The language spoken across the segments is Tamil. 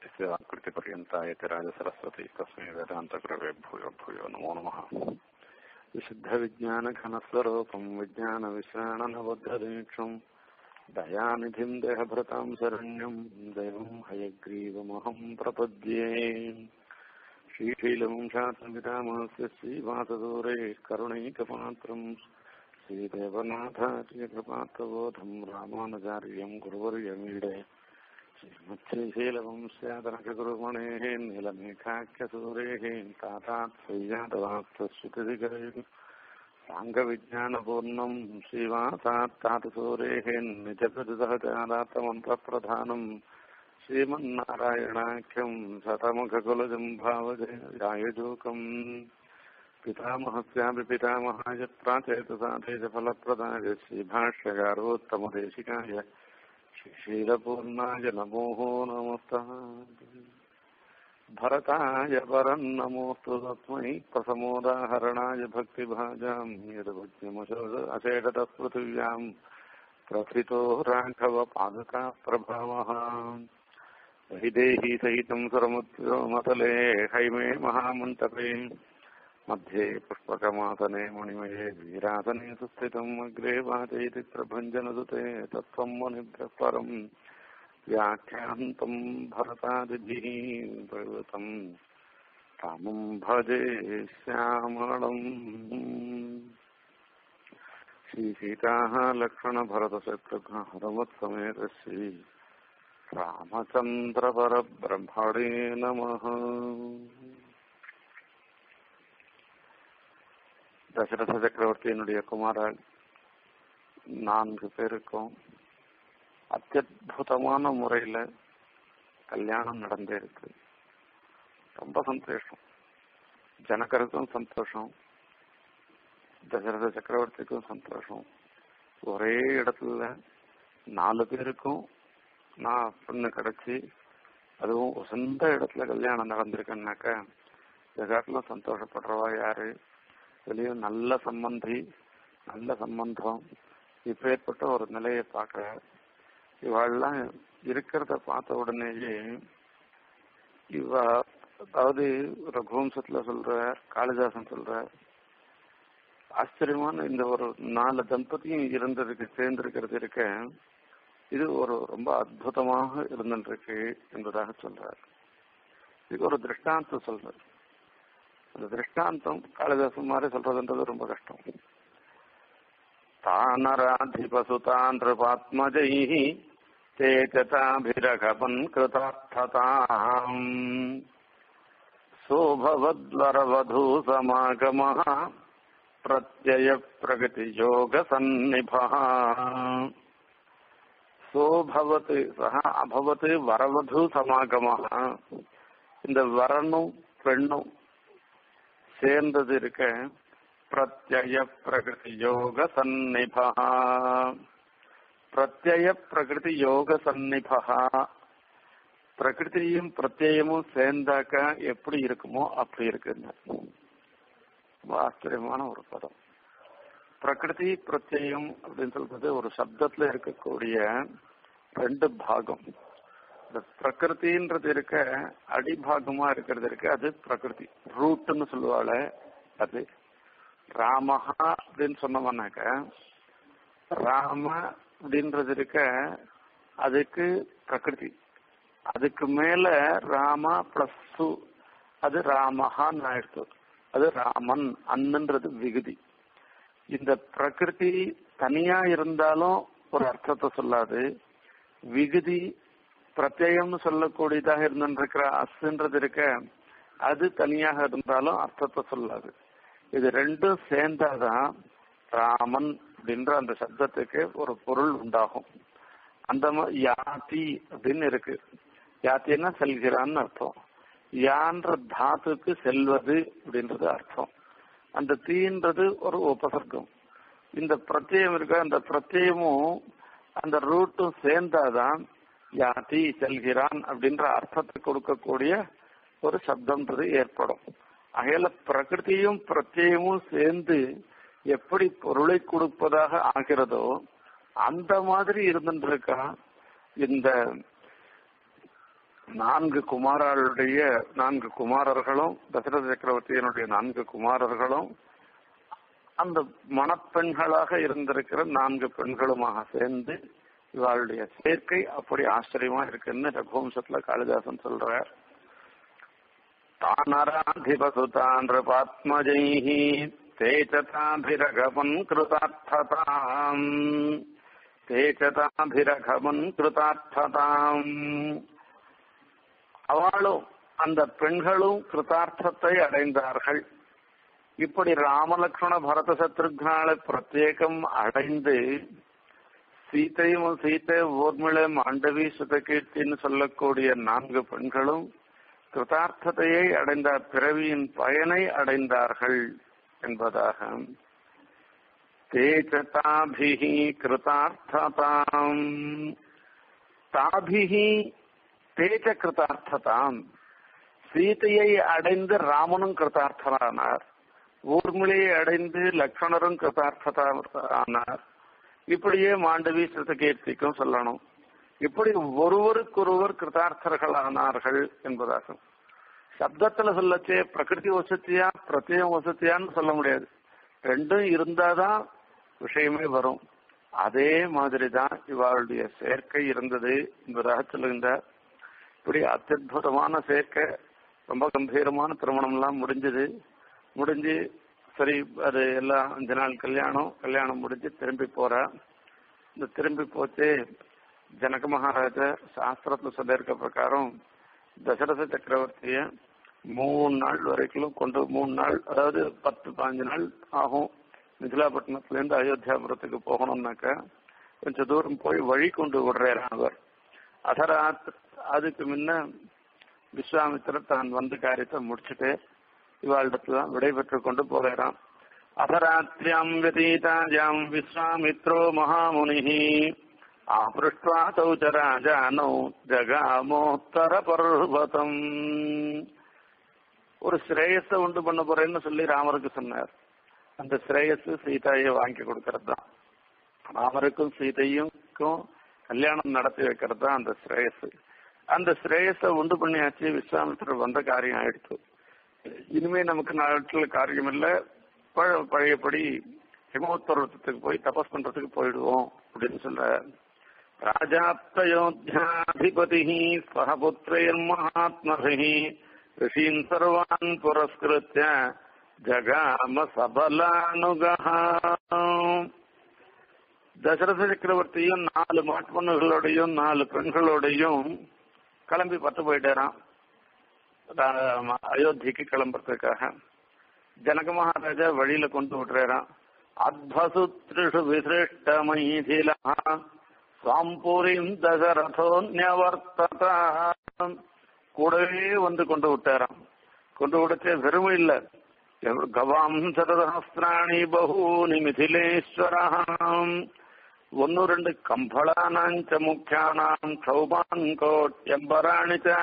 यस्याकृतिपर्यन्ता यतिराजसरस्वती तस्मै वेदान्तगुरवे भूयो भूयो नमो नमः विशुद्धविज्ञानघनस्वरूपम् विज्ञानविश्राणनबद्धदीक्षम् दयानिधिम् देहभृताम् शरण्यम् दैवम् हयग्रीवमहम् प्रपद्ये श्रीशैलवंशात्मपितामहस्य श्रीवासदूरे करुणैकपात्रम् श्रीदेवनाथार्यकृपात्रबोधम् रामानुजार्यम् गुरुवर्यमीडे श्रीमच्छ्रीशैलवंस्यादनकगुरुमणेः नीलमेघाख्यसूरेः तातात् श्रीजातवात्तश्रुतिदिगरे साङ्गविज्ञानपूर्णम् श्रीवासात् तातसूरेः निजप्रतिदहजादात्तमन्त्रप्रधानम् श्रीमन्नारायणाख्यम् शतमुखकुलजम् भावजयायुजोकम् पितामहस्यापि पितामहाय प्राचेतसाधे च फलप्रदाय श्रीभाष्यकारोत्तमदेशिकाय श्रीशीलपूर्णाय नमोः नमस्तः भरताय परम् नमोऽस्तु तस्मै प्रसमोदाहरणाय भक्तिभाजाम् यद्भज्यमशोद अशेषतः पृथिव्याम् प्रथितो राघवपादका प्रभावः वैदेही सहितम् सुरमुद्रमतले हैमे महामण्टपे मध्ये पुष्पकमासने मणिमये वीरासने सुस्थितम् अग्रे वाचयति प्रभञ्जनदुते तत्त्वम् मुनिभ्यः परम् व्याख्यान्तम् भरतादिभिः प्रवृतम् रामम् भजे श्यामलम् श्रीसीताः लक्ष्मणभरतशत्रुघ्न हनुमत्समेत श्री रामचन्द्रपरब्रह्मणे नमः தசரத சக்கரவர்த்தியினுடைய குமாரர் நான்கு பேருக்கும் அத்தியுதமான முறையில கல்யாணம் நடந்தே இருக்கு ரொம்ப சந்தோஷம் ஜனகருக்கும் சந்தோஷம் தசரத சக்கரவர்த்திக்கும் சந்தோஷம் ஒரே இடத்துல நாலு பேருக்கும் நான் பொண்ணு கிடைச்சி அதுவும் சொந்த இடத்துல கல்யாணம் நடந்திருக்குன்னாக்க இந்த காட்டிலும் சந்தோஷப்படுறவா யாரு இதுலயும் நல்ல சம்பந்தி நல்ல சம்பந்தம் இப்பேற்பட்ட ஒரு நிலையை பார்க்க இவாள்லாம் இருக்கிறத பார்த்த உடனேயே இவ அதாவது ரகுவம்சத்துல சொல்ற காளிதாசன் சொல்ற ஆச்சரியமான இந்த ஒரு நாலு தம்பதியும் இருந்ததுக்கு சேர்ந்திருக்கிறது இருக்க இது ஒரு ரொம்ப அற்புதமாக இருந்துருக்கு என்பதாக சொல்றார் இதுக்கு ஒரு திருஷ்டாந்தம் சொல்றார் அந்த திருஷ்டாந்தம் காளிதாசன் மாதிரி சொல்றதுன்றது ரொம்ப கஷ்டம் தானராதிபசுதான் நிருபாத்மஜை தேகதாபிரகபன் கிருதார்த்ததாம் சோபவத்வரவதூ சமாகம பிரத்யய பிரகதி யோக சந்நிபா சோபவத் சஹ அபவத் வரவது சமாகம இந்த வரனும் பெண்ணும் சேர்ந்தது இருக்க பிரத்யய பிரகிருதி யோக சந்நிபா பிரத்யய பிரகிருதி யோக சந்நிபா பிரகிருதியும் பிரத்யமும் சேர்ந்தாக்க எப்படி இருக்குமோ அப்படி இருக்குங்க ரொம்ப ஆச்சரியமான ஒரு பதம் பிரகிருதி பிரத்யம் அப்படின்னு சொல்றது ஒரு சப்தத்துல இருக்கக்கூடிய ரெண்டு பாகம் இந்த பிரகிருத்தின்றது இருக்க அடிபாகமா இருக்கிறது இருக்கு அது பிரகிருதி ரூட்னு சொல்லுவாள் அது ராமஹா அப்படின்னு சொன்னோம்னாக்க ராம அப்படின்றது இருக்க அதுக்கு பிரகிருதி அதுக்கு மேல ராமா பிளஸ் சு அது ராமஹான்னு ஆயிடுத்து அது ராமன் அன்னுன்றது விகுதி இந்த பிரகிருதி தனியா இருந்தாலும் ஒரு அர்த்தத்தை சொல்லாது விகுதி பிரத்யம்னு சொல்லக்கூடியதாக இருந்திருக்கிற அஸ்ன்றது இருக்க அது தனியாக இருந்தாலும் அர்த்தத்தை சொல்லாது இது ரெண்டும் சேர்ந்தாதான் ராமன் அப்படின்ற அந்த சப்தத்துக்கு ஒரு பொருள் உண்டாகும் அந்த மாதிரி யாத்தி அப்படின்னு இருக்கு யாத்தின்னா செல்கிறான்னு அர்த்தம் யான்ற தாத்துக்கு செல்வது அப்படின்றது அர்த்தம் அந்த தீன்றது ஒரு உபசர்க்கம் இந்த பிரத்யம் இருக்க அந்த பிரத்யமும் அந்த ரூட்டும் சேர்ந்தாதான் யாத்தி செல்கிறான் அப்படின்ற அர்த்தத்தை கொடுக்கக்கூடிய ஒரு சப்தம்ன்றது ஏற்படும் அகையில பிரகிருதியும் பிரத்யமும் சேர்ந்து எப்படி பொருளை கொடுப்பதாக ஆகிறதோ அந்த மாதிரி இருந்துருக்கா இந்த நான்கு குமாரர்களுடைய நான்கு குமாரர்களும் தசரத சக்கரவர்த்தியினுடைய நான்கு குமாரர்களும் அந்த மணப்பெண்களாக இருந்திருக்கிற நான்கு பெண்களுமாக சேர்ந்து இவளுடைய சேர்க்கை அப்படி ஆச்சரியமா இருக்குன்னு ரகுவம்சத்துல காளிதாசன் சொல்றார் தானராதிபசுதான் பாத்மஜைஹி தேச்சதாபிரகமன் கிருதார்த்ததாம் தேச்சதாபிரகமன் கிருதார்த்ததாம் அவளும் அந்த பெண்களும் கிருதார்த்தத்தை அடைந்தார்கள் இப்படி ராமலக்ஷ்மண பரத சத்ருக்னால பிரத்யேகம் அடைந்து சீத்தையும் சீத்தை ஊர்மிள மாண்டவி சுதகீர்த்தின்னு சொல்லக்கூடிய நான்கு பெண்களும் கிருதார்த்தத்தையை அடைந்த பிறவியின் பயனை அடைந்தார்கள் என்பதாக தேஜதாபிகி கிருதார்த்ததாம் தாபிகி தேஜ கிருதார்த்ததாம் சீதையை அடைந்து ராமனும் கிருதார்த்தனானார் ஊர்மிளையை அடைந்து லக்ஷ்மணரும் கிருதார்த்ததானார் இப்படியே மாண்டவி சிறுதகீர்த்திக்கும் சொல்லணும் இப்படி ஒருவருக்கொருவர் கிருதார்த்தர்களானார்கள் என்பதாகும் சப்தத்துல சொல்லச்சே பிரகிருதி வசதியா பிரத்யம் வசதியான்னு சொல்ல முடியாது ரெண்டும் இருந்தாதான் விஷயமே வரும் அதே மாதிரி தான் இவளுடைய சேர்க்கை இருந்தது என்பதாக சொல்லுகின்றார் இப்படி அத்தியுதமான சேர்க்கை ரொம்ப கம்பீரமான திருமணம் எல்லாம் முடிஞ்சது முடிஞ்சு சரி அது எல்லாம் அஞ்சு நாள் கல்யாணம் கல்யாணம் முடிஞ்சு திரும்பி போறா இந்த திரும்பி போச்சு ஜனக மகாராஜா சாஸ்திரத்துல சொல்லியிருக்க பிரகாரம் தசரத சக்கரவர்த்திய மூணு நாள் வரைக்கும் கொண்டு மூணு நாள் அதாவது பத்து பாஞ்சு நாள் ஆகும் மிதிலாப்பட்டினத்துல இருந்து அயோத்தியாபுரத்துக்கு போகணும்னாக்க கொஞ்சம் தூரம் போய் வழி கொண்டு விடுறாரு அவர் அதராத் அதுக்கு முன்ன விஸ்வாமித்திரர் தான் வந்து காரியத்தை முடிச்சுட்டு இவாளிடத்துல தான் விடைபெற்று கொண்டு போகிறான் அதராத்திரியாம் व्यतीतायाम् விஸ்வாமித்ரோ மகாமுனிः ஆபிருஷ்டுவா தௌ ச ராஜானோ ஜகாமோத்தர பர்வதம் ஒரு ஸ்ரேயஸ உண்டு பண்ண போறேன்னு சொல்லி ராமருக்கு சொன்னார் அந்த ஸ்ரேயஸ் சீதாயை வாங்கி கொடுக்கறது தான் ராமருக்கும் சீதையுக்கும் கல்யாணம் நடத்தி வைக்கிறது தான் அந்த ஸ்ரேயஸ் அந்த ஸ்ரேயஸ உண்டு பண்ணியாச்சு விஸ்வாமித்திரர் வந்த காரியம் ஆயிடுச்சு இனிமே நமக்கு நாட்டில் காரியம் இல்ல பழ- பழையபடி ஹிமோத்தரத்துக்கு போய் தபஸ் பண்றதுக்கு போயிடுவோம் அப்படின்னு சொல்ற ராஜாப்தயோத்தியாதிபதி சகபுத்திரைர் மகாத்மபி ரிஷீன் சர்வான் புரஸ்கிருத்திய ஜகாம சபலானுகா தசரத சக்கரவர்த்தியும் நாலு மாட்பண்ணுகளோடையும் நாலு பெண்களோடையும் கிளம்பி பத்து போயிட்டாராம் ரா- அயோத்திக்கு கிளம்புறதுக்காக ஜனக மகாராஜா வழியில கொண்டு விட்டுறாராம் அத்வசுத்ரிஷு விசிருஷ்ட மைதிலா சாம்பூரிம் தசரதோன்யவர்த்ததா கூடவே வந்து கொண்டு விட்டாராம் கொண்டு விடச்சே வெறுமை இல்ல கவாம் சதசஹஸ்திராணி பகூனி மிதிலேஸ்வரம் ஒன்னு ரெண்டு கம்பளானாஞ்ச முக்கியானாம் க்ஷௌபான் கோட்யம்பராணி ச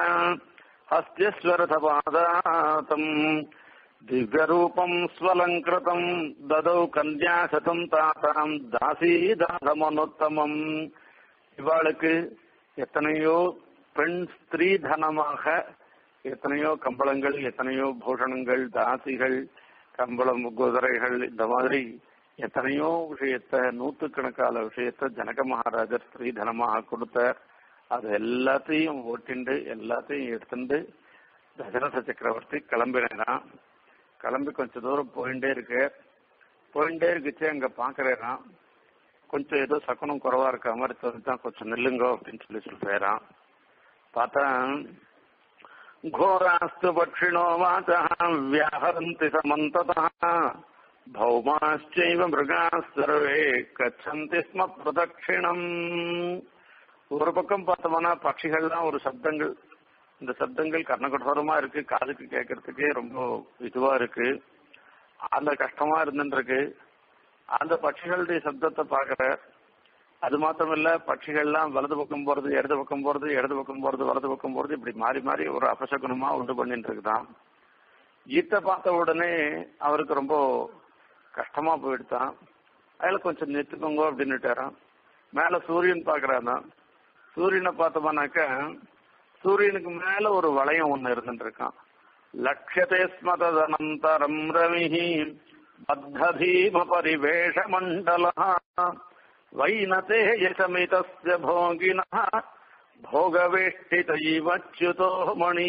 ஹஸ்தியஸ்வரதபாதாதம் திவ்யரூபம் ஸ்வலங்கிருதம் ததௌ கன்யாசதம் தாத்தாம் தாசீதாசமனுத்தமம் இவாளுக்கு எத்தனையோ பெண் ஸ்திரீ தனமாக எத்தனையோ கம்பளங்கள் எத்தனையோ பூஷணங்கள் தாசிகள் கம்பளம் குதிரைகள் இந்த மாதிரி எத்தனையோ விஷயத்த நூத்துக்கணக்கான விஷயத்த ஜனக மகாராஜர் ஸ்ரீ தனமாக கொடுத்தார் அது எல்லாத்தையும் ஓட்டிண்டு எல்லாத்தையும் எடுத்துட்டு தசரத சக்கரவர்த்தி கிளம்பினான் கிளம்பி கொஞ்ச தூரம் போயிட்டே இருக்கு போயிட்டே இருக்குச்சு அங்க பாக்குறேன் கொஞ்சம் ஏதோ சகுனம் குறைவா இருக்க மாதிரி தோணுதான் கொஞ்சம் நில்லுங்க அப்படின்னு சொல்லி சொல்றாராம் பார்த்தா घोरास्तु पक्षिणो वाचः व्याहरन्ति समन्ततः भौमाश्चैव मृगाः सर्वे கச்சந்தி ஸ்ம பிரதட்சிணம் ஒரு பக்கம் பார்த்தோம்னா பட்சிகள்லாம் ஒரு சப்தங்கள் இந்த சப்தங்கள் கர்ணகடோரமா இருக்கு காதுக்கு கேட்கறதுக்கே ரொம்ப இதுவா இருக்கு அந்த கஷ்டமா இருந்துருக்கு அந்த பட்சிகளுடைய சப்தத்தை பாக்குற அது மாத்திரமில்ல பட்சிகள்லாம் வலது பக்கம் போறது இடது பக்கம் போறது இடது பக்கம் போறது வலது பக்கம் போறது இப்படி மாறி மாறி ஒரு அபசகுனமா உண்டு பண்ணிட்டு இருக்குதான் ஈத்த பார்த்த உடனே அவருக்கு ரொம்ப கஷ்டமா போயிடுதான் அதுல கொஞ்சம் நிறுத்துக்கோங்க அப்படின்னுட்டாராம் மேல சூரியன் பாக்குறாராம் சூரியனை பார்த்தோம்னாக்க சூரியனுக்கு மேல ஒரு வளையம் ஒண்ணு இருந்துட்டு இருக்கான் லட்சதே ஸ்மதனந்தரம் ரவிஹி பத்ததீம பரிவேஷ மண்டல வைனதே யசமிதஸ்ய போகின போகவேஷ்டித இவச்சுதோ மணி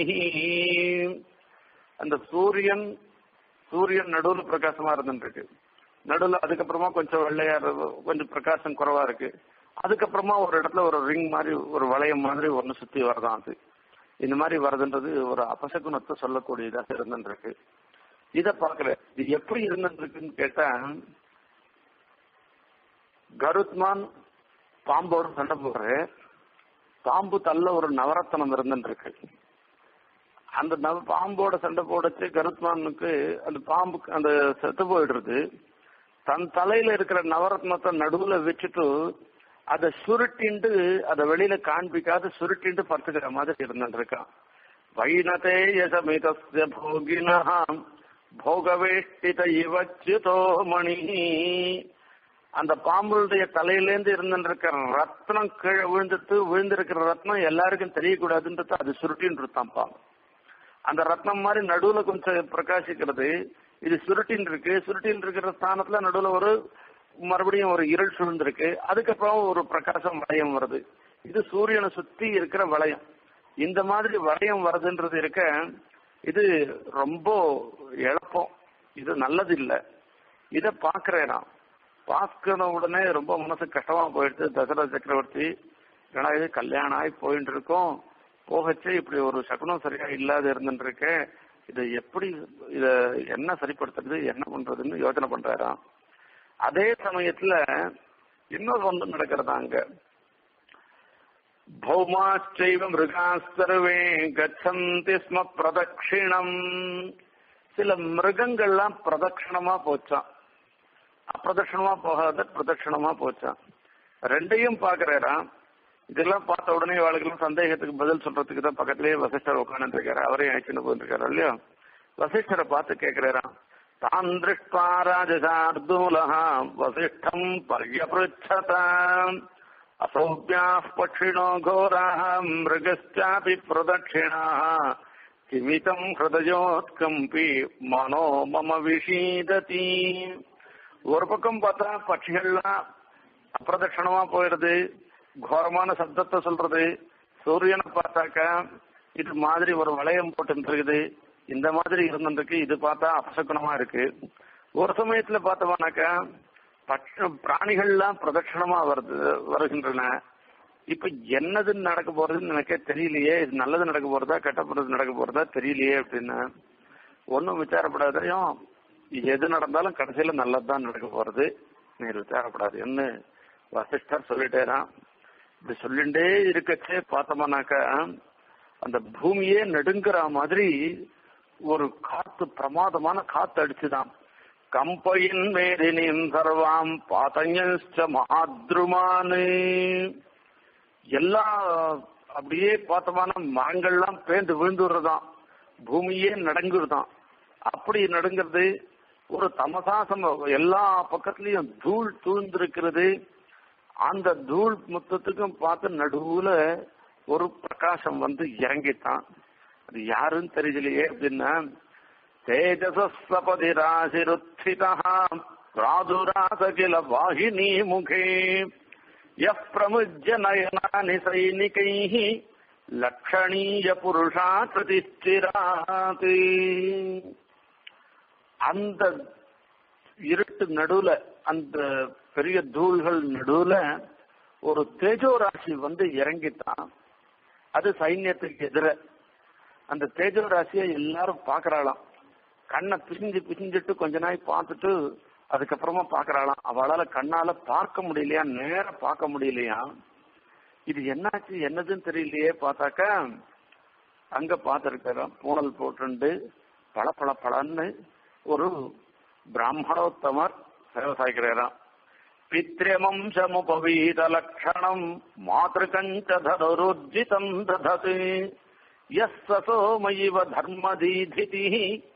அந்த சூரியன் சூரியன் நடுவுல பிரகாசமா இருந்துட்டு இருக்கு நடுவுல அதுக்கப்புறமா கொஞ்சம் வெள்ளையா இருக்கு, கொஞ்சம் பிரகாசம் குறைவா இருக்கு அதுக்கப்புறமா ஒரு இடத்துல ஒரு ரிங் மாதிரி ஒரு வளையம் மாதிரி ஒண்ணு சுத்தி வரதான் அது இந்த மாதிரி வருதுன்றது ஒரு அபசகுணத்தை சொல்லக்கூடியதாக இருந்துருக்கு இத பாக்குற இது எப்படி இருந்துருக்குன்னு கேட்டா கருத்மான் பாம்போடு சண்டை போடுற பாம்பு தள்ள ஒரு நவரத்தனம் இருந்துருக்கு அந்த நவ பாம்போட சண்டை போடச்சு கருத்மானுக்கு அந்த பாம்புக்கு அந்த செத்து போயிடுறது தன் தலையில இருக்கிற நவரத்னத்தை நடுவுல வச்சுட்டு அதை சுருட்டிண்டு அதை வெளியில காண்பிக்காத சுருட்டிண்டு படுத்துக்கிற மாதிரி இருந்துருக்கான் வைனதே யசமிதஸ்ய போகினஹாம் போகவேஷ்டித இவச்சுதோ மணி அந்த பாம்புடைய தலையிலேருந்து இருந்துருக்கிற ரத்னம் கீழே விழுந்துட்டு விழுந்திருக்கிற ரத்னம் எல்லாருக்கும் தெரியக்கூடாதுன்றது அது சுருட்டின்னு இருக்கான் பாம்பு அந்த ரத்னம் மாதிரி நடுவுல கொஞ்சம் பிரகாசிக்கிறது இது சுருட்டின் இருக்கு சுருட்டின் இருக்கிற ஸ்தானத்துல நடுவுல ஒரு மறுபடியும் ஒரு இருள் சூழ்ந்திருக்கு அதுக்கப்புறம் ஒரு பிரகாசம் வளையம் வருது இது சூரியனை சுத்தி இருக்கிற வளையம் இந்த மாதிரி வளையம் வருதுன்றது இருக்க இது ரொம்ப இழப்பம் இது நல்லது இல்ல இத பாக்குறேன் நான் பார்க்கிற உடனே ரொம்ப மனசு கஷ்டமா போயிடுச்சு தசரத சக்கரவர்த்தி ஏன்னா இது கல்யாணம் ஆகி போயிட்டு இருக்கோம் போகச்சே இப்படி ஒரு சகுனம் சரியா இல்லாத இருந்துட்டு இருக்கேன் இதை எப்படி இத என்ன சரிப்படுத்துறது என்ன பண்றதுன்னு யோசனை பண்றாராம் அதே சமயத்துல இன்னொரு ஒன்று நடக்கிறதா அங்க பௌமாச்சைவ மிருகாஸ்தர்வே கச்சந்தி ஸ்ம பிரதட்சிணம் சில மிருகங்கள்லாம் பிரதட்சிணமா போச்சான் அப்பிரதட்சணமா போகாத பிரதட்சணமா போச்சான் ரெண்டையும் பாக்குறாராம் இதெல்லாம் பார்த்த உடனே இவாளுக்கெல்லாம் சந்தேகத்துக்கு பதில் சொல்றதுக்கு தான் பக்கத்திலேயே வசிஷ்டர் உட்காந்து இருக்காரு அவரையும் அழைச்சுட்டு போயிருக்காரு இல்லையா வசிஷ்டரை பார்த்து கேட்கிறாராம் தான் திருஷ்டா ராஜசார்தூலஹ வசிஷ்டம் பர்யபிருச்சதாம் அசௌபியா பட்சிணோ கோராः மிருகஸ்யாபி பிரதட்சிணாः கிமிதம் ஹிருதயோத்கம்பி மனோ மம விஷீததி ஒரு பக்கம் பார்த்தா பட்சிகள்லாம் அப்பிரதட்சணமா போயிடுது கோரமான சப்தத்தை சொல்றது சூரியனை பார்த்தாக்கா இது மாதிரி ஒரு வளையம் போட்டு இருக்குது இந்த மாதிரி இருந்துருக்கு இது பார்த்தா அபசகுணமா இருக்கு ஒரு சமயத்துல பார்த்தோம்னாக்கா பட்ச பிராணிகள்லாம் பிரதட்சணமா வருது வருகின்றன இப்ப என்னதுன்னு நடக்க போறதுன்னு எனக்கே தெரியலையே இது நல்லது நடக்க போறதா கெட்ட போறது நடக்க போறதா தெரியலையே அப்படின்னு ஒன்னும் விசாரப்படாதையும் எது நடந்தாலும் கடைசியில நல்லதுதான் நடக்க போறது நீ விசாரப்படாது என்ன வசிஷ்டர் சொல்லிட்டேரான் இப்படி சொல்லிண்டே இருக்கச்சே பார்த்தோம்னாக்கா அந்த பூமியே நடுங்குற மாதிரி ஒரு காத்து பிரமாதமான காத்து அடிச்சுதான் கம்பையின் மேதினின் சர்வாம் பாத்தஞ்ச மகாத்ருமானு எல்லா அப்படியே பார்த்தோம்னா மரங்கள்லாம் பேந்து விழுந்துடுறதாம் பூமியே நடங்குறதாம் அப்படி நடுங்கிறது ஒரு தமசாசம் எல்லா பக்கத்துலயும் தூள் தூழ்ந்திருக்கிறது அந்த தூள் மொத்தத்துக்கும் பார்த்து நடுவுல ஒரு பிரகாசம் வந்து இறங்கிட்டான் அது யாருன்னு தெரியலையே அப்படின்னா தேஜசபதி ராசிருத்திதா பிராதுராசகில வாகினி முகே யப் பிரமுஜ்ய நயனானி சைனிகை லக்ஷணீய புருஷா பிரதிஷ்டிராத் அந்த இருட்டு நடுவுல அந்த பெரிய தூள்கள் நடுவுல ஒரு தேஜோ ராசி வந்து இறங்கிட்டான் அது சைன்யத்துக்கு எதிர அந்த தேஜோ ராசியை எல்லாரும் பாக்குறாளாம் கண்ணை பிசிஞ்சு பிசிஞ்சிட்டு கொஞ்ச நாள் பார்த்துட்டு அதுக்கப்புறமா பாக்குறாளாம் அவளால கண்ணால பார்க்க முடியலையா நேர பார்க்க முடியலையா இது என்னாச்சு என்னதுன்னு தெரியலையே பார்த்தாக்கா அங்க பார்த்திருக்கிறோம் பூனல் போட்டுண்டு பள பள பளன்னு ஒரு பிராமணோத்தமர் விவசாயிக்கிறாராம் பித்ரியமம்சமுபவீத லட்சணம் மாதృకంచ தருருஜிதம் தததி யஸ்ஸோமயிவ தர்மதீதிதி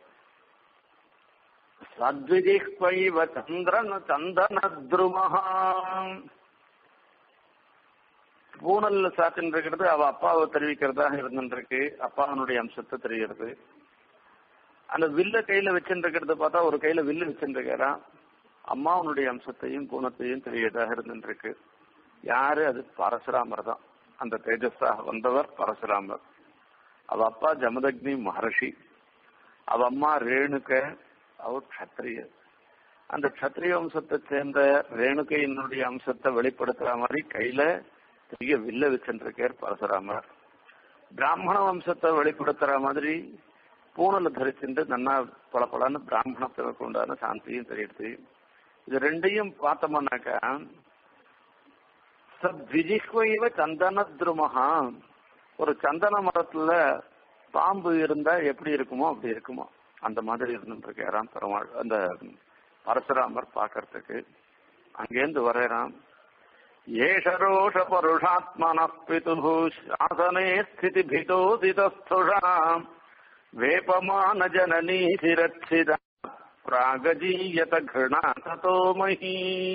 சத்விதிஹ்வைவ சந்திரன சந்தனத்ருமः பூனல்ல சாத்தின்னு இருக்கிறது அவ அப்பாவை தெரிவிக்கிறதாக இருந்துருக்கு அப்பாவனுடைய அம்சத்தை தெரிகிறது அந்த வில்ல கையில வச்சுருக்கிறது பார்த்தா ஒரு கையில வில்லு வச்சுருக்கிறான் அம்மாவனுடைய அம்சத்தையும் குணத்தையும் தெரியதாக இருந்துருக்கு யாரு அது பரசுராமர் தான் அந்த தேஜஸாக வந்தவர் பரசுராமர் அவ அப்பா ஜமதக்னி மகர்ஷி அவ அம்மா ரேணுக அவர் கத்திரிய அந்த கத்திரிய வம்சத்தை சேர்ந்த ரேணுகையினுடைய அம்சத்தை வெளிப்படுத்துற மாதிரி கையில பெரிய வில்ல வச்சுருக்கார் பரசுராமர் பிராமண வம்சத்தை வெளிப்படுத்துற மாதிரி பூனல தரிச்சுட்டு நன்னா பளபளன்னு பிராமணத்திற்கு உண்டான சாந்தியும் தெரியுது இது ரெண்டையும் பார்த்தோம்னாக்கா சத்விஜிஹ்வைவ சந்தன துருமஹா ஒரு சந்தன மரத்துல பாம்பு இருந்தா எப்படி இருக்குமோ அப்படி இருக்குமோ அந்த மாதிரி இருந்துருக்காராம் பெருமாள் அந்த பரசுராமர் பாக்கிறதுக்கு அங்கேருந்து வரையறான் ஏஷரோஷ பருஷாத்மன பிது சாசனே ஸ்திதி பிதோதிதஸ்துஷாம் வேபமான ஜனனீ சிரட்சித பிராகஜீயத கிருணா ததோ மகி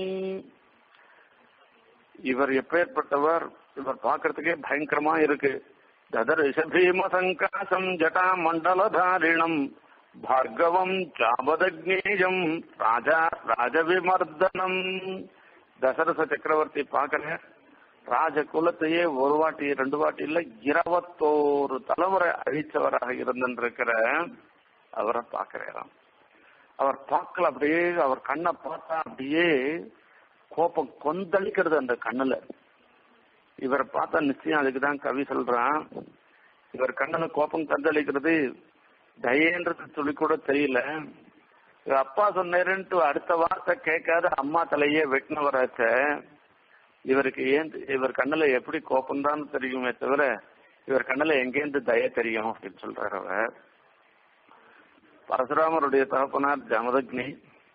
இவர் எப்பேற்பட்டவர் இவர் பார்க்கறதுக்கே பயங்கரமா இருக்கு ததர்ஷ பீம சங்காசம் ஜட்டா மண்டலதாரிணம் பார்கவம் சாபதக்னேயம் ராஜா ராஜவிமர்தனம் தசரச சக்கரவர்த்தி பார்க்கற ராஜ குலத்தையே ஒரு வாட்டி ரெண்டு வாட்டி இல்ல இருபத்தோரு தலைமுறை அழிச்சவராக இருந்திருக்கிற அவரை பார்க்கிறாராம் அவர் பார்க்கல அப்படியே அவர் கண்ணை பார்த்தா அப்படியே கோபம் கொந்தளிக்கிறது அந்த கண்ணுல இவரை பார்த்தா நிச்சயம் அதுக்குதான் கவி சொல்றான் இவர் கண்ணுல கோபம் கொந்தளிக்கிறது தயன்றது துளி கூட தெரியல இவர் அப்பா சொன்னேருன்ட்டு அடுத்த வார்த்தை கேட்காத அம்மா தலையே வெட்டினவராச்ச இவருக்கு ஏன் இவர் கண்ணுல எப்படி கோபம் தான் தெரியுமே தவிர இவர் கண்ணுல எங்கேருந்து தய தெரியும் அப்படின்னு சொல்றாரு அவர் பரசுராமருடைய தகப்பனார் ஜமதக்னி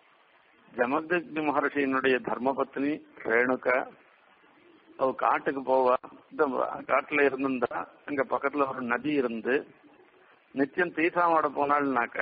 ஜமதக்னி மகர்ஷியினுடைய தர்மபத்னி ரேணுகா அவ காட்டுக்கு போவா இந்த காட்டுல இருந்திருந்தா அங்க பக்கத்துல ஒரு நதி இருந்து நிச்சயம் தீர்த்தாமாட போனாள்னாக்க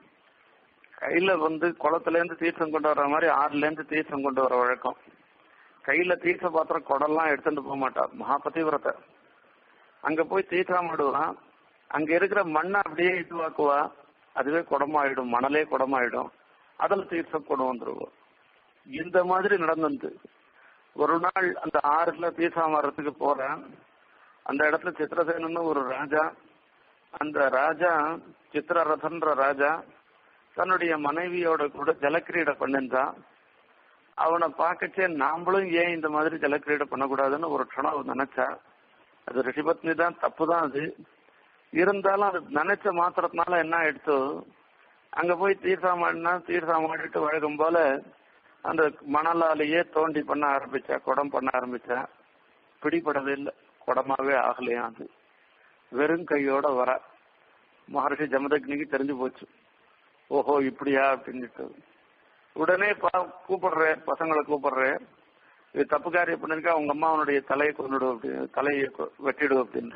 கையில வந்து குளத்துல இருந்து தீர்த்தம் கொண்டு வர மாதிரி ஆறுல இருந்து தீர்த்தம் கொண்டு வர வழக்கம் கையில தீர்த்த பாத்திரம் குடம்லாம் எடுத்துட்டு போக மாட்டா மகாபதிவிரத்தை அங்க போய் தீர்த்தாமாடுவான் அங்க இருக்கிற மண்ணை அப்படியே இதுவாக்குவா அதுவே குடமாயிடும் மணலே குடமாயிடும் அதில் தீர்த்தம் கொண்டு வந்துருவோம் இந்த மாதிரி நடந்தது ஒரு நாள் அந்த ஆறுல தீர்த்தாமரத்துக்கு போறேன் அந்த இடத்துல சித்திரசேனன்னு ஒரு ராஜா அந்த ராஜா சித்திரரதன்ற ராஜா தன்னுடைய மனைவியோட கூட ஜலக்கிரீட பண்ணிருந்தான் அவனை பார்க்கச்சே நாமளும் ஏன் இந்த மாதிரி ஜலக்கிரீட பண்ணக்கூடாதுன்னு ஒரு க்ஷணம் நினைச்சா அது ரிஷிபத்னி தான் தப்பு தான் அது இருந்தாலும் அது நினைச்ச மாத்திரத்தினால என்ன ஆயிடுச்சு அங்க போய் தீர்த்தாமாடினா தீர்த்தாமாடிட்டு வழக்கம் போல அந்த மணலாலேயே தோண்டி பண்ண ஆரம்பிச்சா குடம் பண்ண ஆரம்பிச்சா பிடிபடவே இல்லை குடமாவே ஆகலையா அது வெறும் கையோட வர மகர்ஷி ஜமதக்னிக்கு தெரிஞ்சு போச்சு ஓஹோ இப்படியா அப்படின்ட்டு உடனே கூப்பிடுற பசங்களை கூப்பிடுற இது தப்பு காரியம் பண்ணிருக்கா உங்க அம்மாவனுடைய தலையை கொண்டுடு அப்படி தலையை வெட்டிடு அப்படின்ற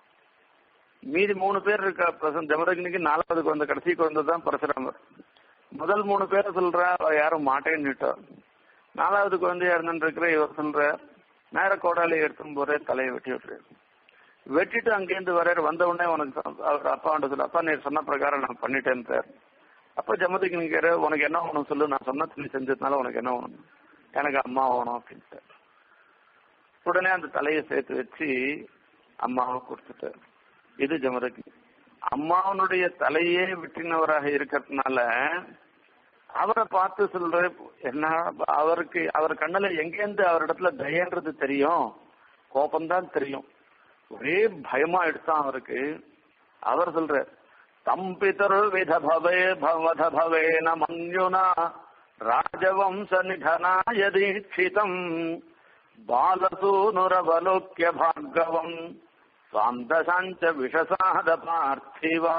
மீதி மூணு பேர் இருக்கா பசங்க ஜமதக்னிக்கு நாலாவது குழந்தை கடைசி குழந்தை தான் பரசுராமர் முதல் மூணு பேரை சொல்றா யாரும் மாட்டேன்னுட்டா நாலாவது குழந்தையா இருந்துருக்கிற இவர் சொல்ற நேர கோடாலி எடுத்தும் போற தலையை வெட்டி விட்டுரு வெட்டிட்டு அங்கேருந்து வர வந்த உடனே உனக்கு அவர் அப்பா சொல்ல அப்பா நீ சொன்ன பிரகாரம் நான் பண்ணிட்டேன் சார் அப்ப ஜமதிக்கு நீங்க உனக்கு என்ன வேணும் சொல்லு நான் சொன்ன நீ செஞ்சதுனால உனக்கு என்ன வேணும் எனக்கு அம்மா வேணும் அப்படின்ட்டு உடனே அந்த தலையை சேர்த்து வச்சு அம்மாவை கொடுத்துட்டார் இது ஜமதகி அம்மாவனுடைய தலையே விட்டினவராக இருக்கிறதுனால அவரை பார்த்து சொல்ற என்ன அவருக்கு அவர் கண்ணுல எங்கேருந்து அவரிடத்துல தயன்றது தெரியும் கோபம்தான் தெரியும் ஒரே பயமா எடுத்தான் அவருக்கு அவர் சொல்ற தம்பிதரு வித பவே பவத பவேன மன்யுனா ராஜவம்ச நிதனாய தீட்சிதம் பாலசூனுரவலோக்கிய பார்கவம் சாந்தசாஞ்ச விஷசாத பார்த்திவா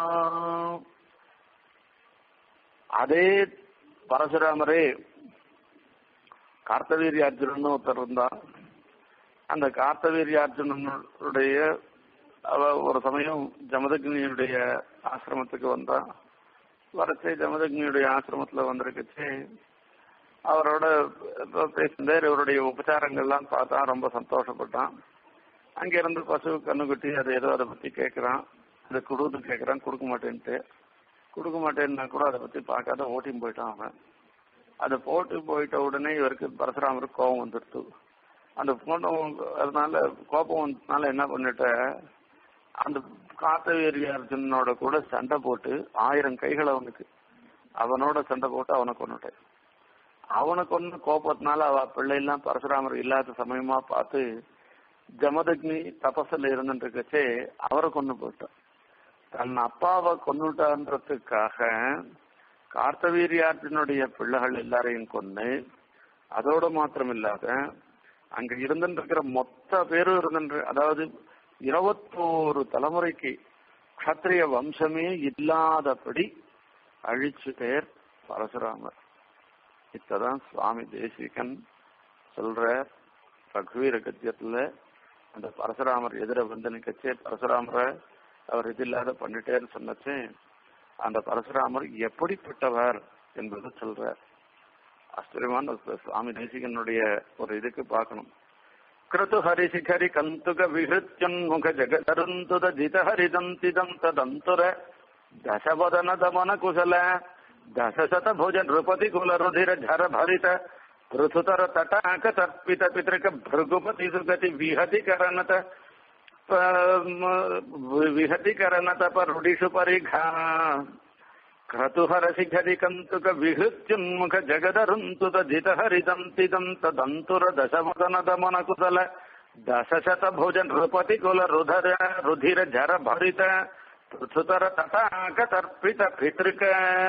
அதே பரசுராமரே கார்த்தவீரியார்ஜுனன் ஒருத்தர் இருந்தான் அந்த கார்த்தவீரியார்ஜுனனுடைய அவ ஒரு சமயம் ஜமதக்னியுடைய ஆசிரமத்துக்கு வந்தான் வரச்சே ஜமதக்னியுடைய ஆசிரமத்துல வந்திருக்குச்சு அவரோட பேசினார் இவருடைய உபச்சாரங்கள்லாம் பார்த்தா ரொம்ப சந்தோஷப்பட்டான் அங்க இருந்து பசு கண்ணுக்குட்டி அது ஏதோ அதை பத்தி கேட்கறான் அதை கொடுத்து கேட்கறான் கொடுக்க மாட்டேன்ட்டு கொடுக்க மாட்டேன்னா கூட அதை பத்தி பார்க்காத ஓட்டின்னு போயிட்டான் அவன் அதை போட்டு போயிட்ட உடனே இவருக்கு பரசுராமருக்கு கோபம் வந்துடுத்து அந்த கோபம் அதனால கோபம் வந்ததுனால என்ன பண்ணிட்ட அந்த காத்தவேரி அர்ஜுனனோட கூட சண்டை போட்டு ஆயிரம் கைகள் அவனுக்கு அவனோட சண்டை போட்டு அவனை கொண்டுட்டேன் அவனை கொண்டு கோபத்தினால அவ பிள்ளைலாம் பரசுராமர் இல்லாத சமயமா பார்த்து ஜமதக்னி தபஸ்ல இருந்துட்டு அவரை கொண்டு போயிட்டான் தன் அப்பாவை கொண்டுட்டான்றதுக்காக கார்த்தவீரியாற்றினுடைய பிள்ளைகள் எல்லாரையும் கொண்டு அதோட மாத்திரம் இல்லாத அங்க இருந்துருக்கிற மொத்த பேரும் இருந்துட்டு அதாவது இருபத்தோரு தலைமுறைக்கு கத்திரிய வம்சமே இல்லாதபடி அழிச்சு பேர் பரசுராமர் இத்ததான் சுவாமி தேசிகன் சொல்ற ரகுவீர கத்தியத்துல அந்த பரசுராமர் எதிர வந்து நிக்கச்சே பரசுராமரை அவர் இது இல்லாத பண்ணிட்டேன்னு சொன்னச்சே அந்த பரசுராமர் எப்படிப்பட்டவர் என்பது சொல்றார் ஆச்சரியமான சுவாமி தேசிகனுடைய ஒரு இதுக்கு பார்க்கணும் கிருத்து ஹரிசிகரி கந்துக விஹிருத்யன்முக ஜெகதருந்துத ஜித ஹரிதந்திதம் ததந்துர தசவதன தமன குசல ದಶಶತ ಭುಜ ನೃಪತಿ ಕುಲ ರುಧಿರ ಝರ ಭರಿತ ಪೃಥುತರ ತಟಾಕ ತರ್ಪಿತ ಪಿತೃಕ ಭೃಗುಪತಿ ಸುಗತಿ ವಿಹತಿ ಕರನತ ವಿಹತಿ ಕರನತ ಪರುಡಿಷು ಪರಿಘಾ ಕ್ರತುಹರ ಶಿಖರಿ ಕಂತುಕ ವಿಹೃತ್ಯುನ್ಮುಖ ಜಗದರುಂತುತ ಜಿತ ಹರಿದಂತಿದಂ ತದಂತುರ ದಶಮದನ ದಮನ ಕುಸಲ ದಶಶತ ಭುಜ ನೃಪತಿ ಕುಲ ರುಧರ ರುಧಿರ ಝರ ಭರಿತ ಪೃಥುತರ ತಟಾಕ ತರ್ಪಿತ ಪಿತೃಕ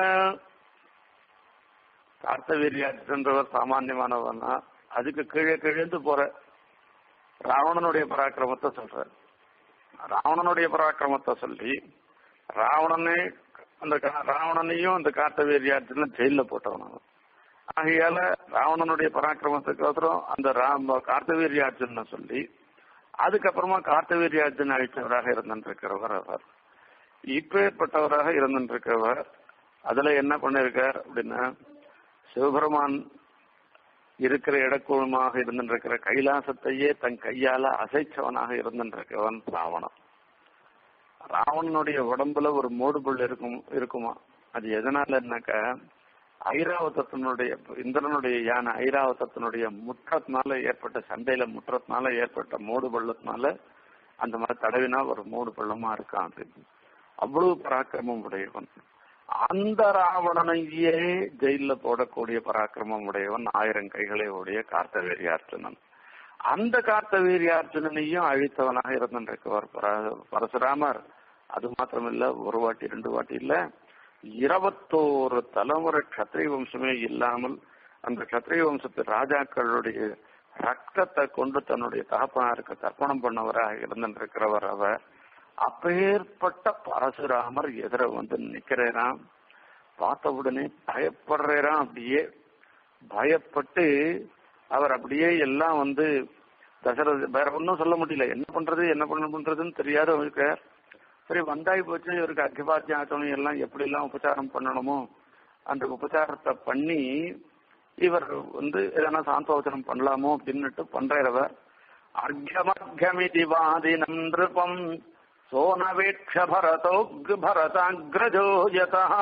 கார்த்தவீரியாற்றன்றவர் சாமானியமானவனா அதுக்கு கீழே கிழந்து போற ராவணனுடைய பராக்கிரமத்தை சொல்ற ராவணனுடைய பராக்கிரமத்தை சொல்லி ராவணனே அந்த ராவணனையும் அந்த கார்த்தவீரியாற்றின ஜெயில போட்டவன் அவன் ஆகையால ராவணனுடைய பராக்கிரமத்துக்கு அவசரம் அந்த ராம கார்த்தவீரியார்ஜுன சொல்லி அதுக்கப்புறமா கார்த்தவீரியார்ஜுன் அழித்தவராக இருந்திருக்கிறவர் அவர் இப்பேற்பட்டவராக இருந்திருக்கிறவர் அதுல என்ன பண்ணிருக்கார் அப்படின்னா சிவபெருமான் இருக்கிற இடக்குழுமாக இருந்திருக்கிற கைலாசத்தையே தன் கையால அசைச்சவனாக இருந்திருக்கவன் ராவணன் ராவணனுடைய உடம்புல ஒரு மூடுபுள் இருக்கும் இருக்குமா அது எதனாலன்னாக்க ஐராவதத்தினுடைய இந்திரனுடைய யானை ஐராவதத்தினுடைய முற்றத்தினால ஏற்பட்ட சண்டையில முற்றத்தினால ஏற்பட்ட மூடு பள்ளத்தினால அந்த மாதிரி தடவினா ஒரு மூடு பள்ளமா இருக்கான் அப்படின்னு அவ்வளவு பராக்கிரமம் உடையவன் அந்த ராவணனையே ஜெயில போடக்கூடிய பராக்கிரமம் உடையவன் ஆயிரம் கைகளை உடைய கார்த்தவீரியார்ஜுனன் அந்த கார்த்தவீரியார்ஜுனனையும் அழித்தவனாக இருந்திருக்கவர் பரசுராமர் அது மாத்திரமில்ல ஒரு வாட்டி ரெண்டு வாட்டி இல்ல இருபத்தோரு தலைமுறை கத்திரிய வம்சமே இல்லாமல் அந்த கத்திரிய வம்சத்து ராஜாக்களுடைய ரத்தத்தை கொண்டு தன்னுடைய தகப்பனாருக்கு தர்ப்பணம் பண்ணவராக இருந்திருக்கிறவர் அவர் அப்பேற்பட்ட பரசுராமர் எதிர வந்து நிக்கிறேராம் பார்த்த உடனே பயப்படுறாராம் அப்படியே பயப்பட்டு அவர் அப்படியே எல்லாம் வந்து தசரத வேற ஒன்றும் சொல்ல முடியல என்ன பண்றது என்ன பண்ண பண்றதுன்னு தெரியாத இருக்கார் சரி வந்தாய் போச்சு இவருக்கு அர்க்கபாத்தியாசனம் எல்லாம் எப்படி எல்லாம் உபச்சாரம் பண்ணணுமோ அந்த உபச்சாரத்தை பண்ணி இவர் வந்து எதனா சாந்தோச்சனம் பண்ணலாமோ அப்படின்னுட்டு பண்றவர் அர்க்கமர்க்கமிதி வாதி நந்திருப்பம் सोनवेक्ष भरतोग् भरताग्रजो यतः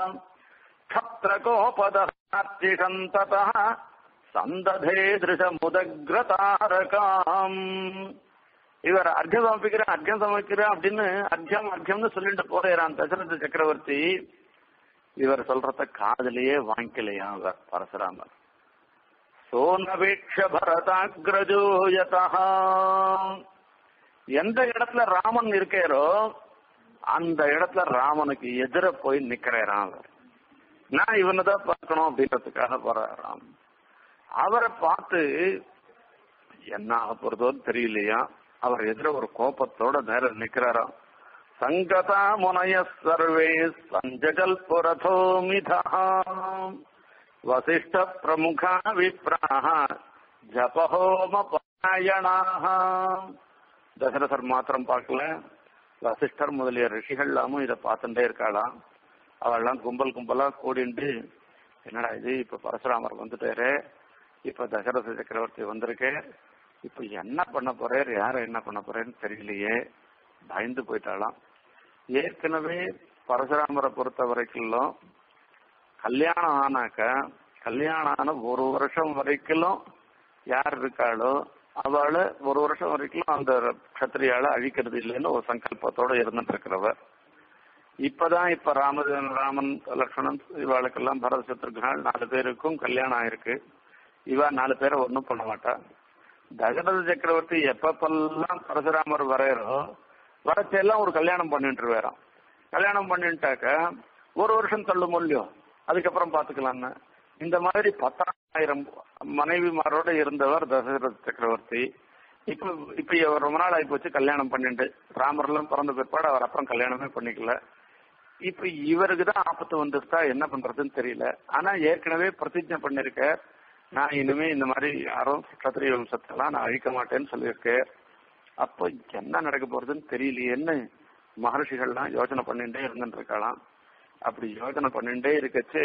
क्षत्रकोपदहार्तिषन्ततः சந்ததே திருஷமுதகிரதாரகாம் இவர் அர்க்கம் சமர்ப்பிக்கிறேன் அர்க்கம் சமர்ப்பிக்கிறேன் அப்படின்னு அர்க்கம் அர்க்கம்னு சொல்லிட்டு போறான் தசரத சக்கரவர்த்தி இவர் சொல்றத காதலியே வாங்கிக்கலையா அவர் பரசுராமர் சோனவேக்ஷ பரதாகிரஜோயதா எந்த இடத்துல ராமன் இருக்காரோ அந்த இடத்துல ராமனுக்கு எதிர போய் நிக்கிறாராம் அவர் நான் இவனை தான் பார்க்கணும் அப்படின்றதுக்காக போறாராம் அவரை பார்த்து என்ன ஆக போறதோன்னு தெரியலையா அவர் எதிர ஒரு கோபத்தோட நேரம் நிக்கிறாராம் சங்கதா முனைய சர்வே சஞ்சகல் புரதோமிதா வசிஷ்ட பிரமுகா விப்ராக ஜபஹோம பாயணாக தசரதர் மாத்திரம் பார்க்கல வசிஷ்டர் முதலிய ரிஷிகள் எல்லாமும் இதை பார்த்துட்டே இருக்காளாம் அவெல்லாம் கும்பல் கும்பலா கூடிண்டு என்னடா இது இப்ப பரசுராமர் வந்துட்டாரு இப்ப தசரத சக்கரவர்த்தி வந்திருக்கு இப்ப என்ன பண்ண போறாரு யார என்ன பண்ண போறேன்னு தெரியலையே பயந்து போயிட்டாலாம் ஏற்கனவே பரசுராமரை பொறுத்த வரைக்கும் கல்யாணம் ஆனாக்க கல்யாணம் ஆன ஒரு வருஷம் வரைக்கும் யார் இருக்காளோ அவளை ஒரு வருஷம் வரைக்கும் அந்த கத்திரியால அழிக்கிறது இல்லைன்னு ஒரு சங்கல்பத்தோட இருந்துட்டு இருக்கிறவர் இப்பதான் இப்ப ராமன் ராமன் லக்ஷ்மணன் இவாளுக்கெல்லாம் பரத சத்ருக்னால் நாலு பேருக்கும் கல்யாணம் ஆயிருக்கு இவா நாலு பேரை ஒன்றும் பண்ண மாட்டா தசரத சக்கரவர்த்தி எப்பப்பெல்லாம் பரசுராமர் வரையறோ வரச்செல்லாம் ஒரு கல்யாணம் பண்ணிட்டு வேறான் கல்யாணம் பண்ணிட்டாக்க ஒரு வருஷம் தள்ளு மூலியம் அதுக்கப்புறம் பாத்துக்கலாம்னு இந்த மாதிரி பத்தாயிரம் மனைவிமாரோட இருந்தவர் தசரத சக்கரவர்த்தி இப்ப இப்ப ரொம்ப நாள் ஆகி போச்சு கல்யாணம் பண்ணிட்டு ராமர்லாம் பிறந்த பிற்பாடு அவர் அப்புறம் கல்யாணமே பண்ணிக்கல இப்ப இவருக்கு தான் ஆபத்து வந்துருச்சா என்ன பண்றதுன்னு தெரியல ஆனா ஏற்கனவே பிரதிஜை பண்ணிருக்க நான் இனிமே இந்த மாதிரி யாரும் கத்திரி வம்சத்தெல்லாம் நான் அழிக்க மாட்டேன்னு சொல்லியிருக்கேன் அப்போ என்ன நடக்க போறதுன்னு தெரியலையேன்னு மகர்ஷிகள்லாம் யோசனை பண்ணிட்டே இருந்துட்டு இருக்கலாம் அப்படி யோசனை பண்ணிட்டே இருக்கச்சு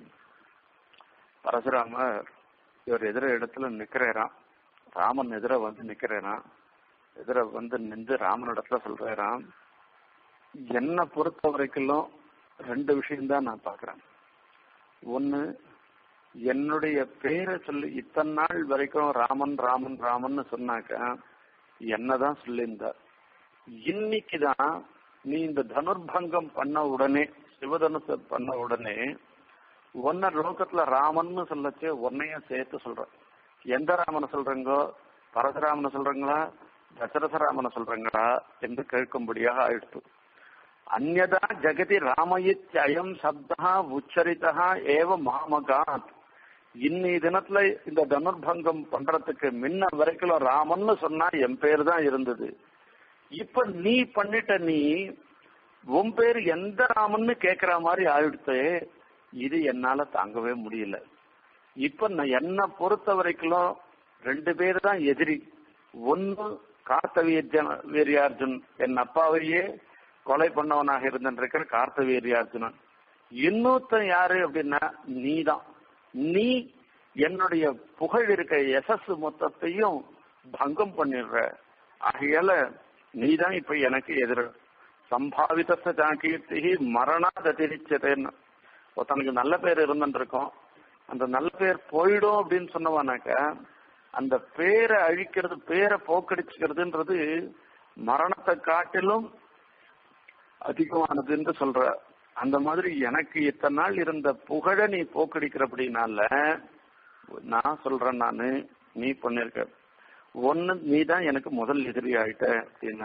பரசுராமர் இவர் எதிர இடத்துல நிக்கிறாராம் ராமன் எதிர வந்து நிக்கிறாராம் எதிர வந்து நின்று ராமன் இடத்துல சொல்றாராம் என்னை பொறுத்த வரைக்கும் ரெண்டு விஷயம்தான் நான் பாக்குறேன் ஒன்னு என்னுடைய பேரை சொல்லி இத்தனை நாள் வரைக்கும் ராமன் ராமன் ராமன் சொன்னாக்க என்னதான் சொல்லியிருந்தார் இன்னைக்குதான் நீ இந்த தனுர்பங்கம் பண்ண உடனே சிவதனுச பண்ண உடனே ஒன்ன லோகத்துல ராமன்னு சொல்லச்சு உன்னையும் சேர்த்து சொல்ற எந்த ராமனை சொல்றீங்கோ பரசுராமனை சொல்றீங்களா தசரத ராமனை சொல்றீங்களா என்று கேட்கும்படியாக ஆயிடுத்து அந்நதா ஜெகதி ராமயித் அயம் சப்தா உச்சரித்தா ஏவ மாமகாத் இன்னி தினத்துல இந்த தனுர்பங்கம் பண்றதுக்கு முன்ன வரைக்கும் ராமன்னு சொன்னா என் பேர் தான் இருந்தது இப்ப நீ பண்ணிட்ட நீ உன் பேர் எந்த ராமன்னு கேக்குற மாதிரி ஆயிடுத்து இது என்னால தாங்கவே முடியல இப்ப நான் என்ன பொறுத்த வரைக்கும் ரெண்டு பேர் தான் எதிரி ஒன்னு கார்த்தவீர்ஜன் வீரியார்ஜுன் என் அப்பாவையே கொலை பண்ணவனாக இருந்திருக்கிற கார்த்தவீரியார்ஜுனன் இன்னொருத்தன் யாரு அப்படின்னா நீதான் நீ என்னுடைய புகழ் இருக்க எசஸ் மொத்தத்தையும் பங்கம் பண்ணிடுற ஆகையால நீதான் இப்ப எனக்கு எதிர சம்பாவித கீர்த்தி மரணாததிரிச்சதேன்னு ஒருத்தனுக்கு நல்ல பேர் இருந்துருக்கோம் அந்த நல்ல பேர் போயிடும் அப்படின்னு சொன்னவானாக்க அந்த பேரை அழிக்கிறது பேரை போக்கடிச்சுக்கிறதுன்றது மரணத்தை காட்டிலும் அதிகமானது என்று சொல்ற அந்த மாதிரி எனக்கு இத்தனை நாள் இருந்த புகழ நீ போக்கடிக்கிற அப்படின்னால நான் சொல்றேன் நானு நீ பண்ணிருக்க ஒன்னு நீ தான் எனக்கு முதல் எதிரி ஆயிட்ட அப்படின்னு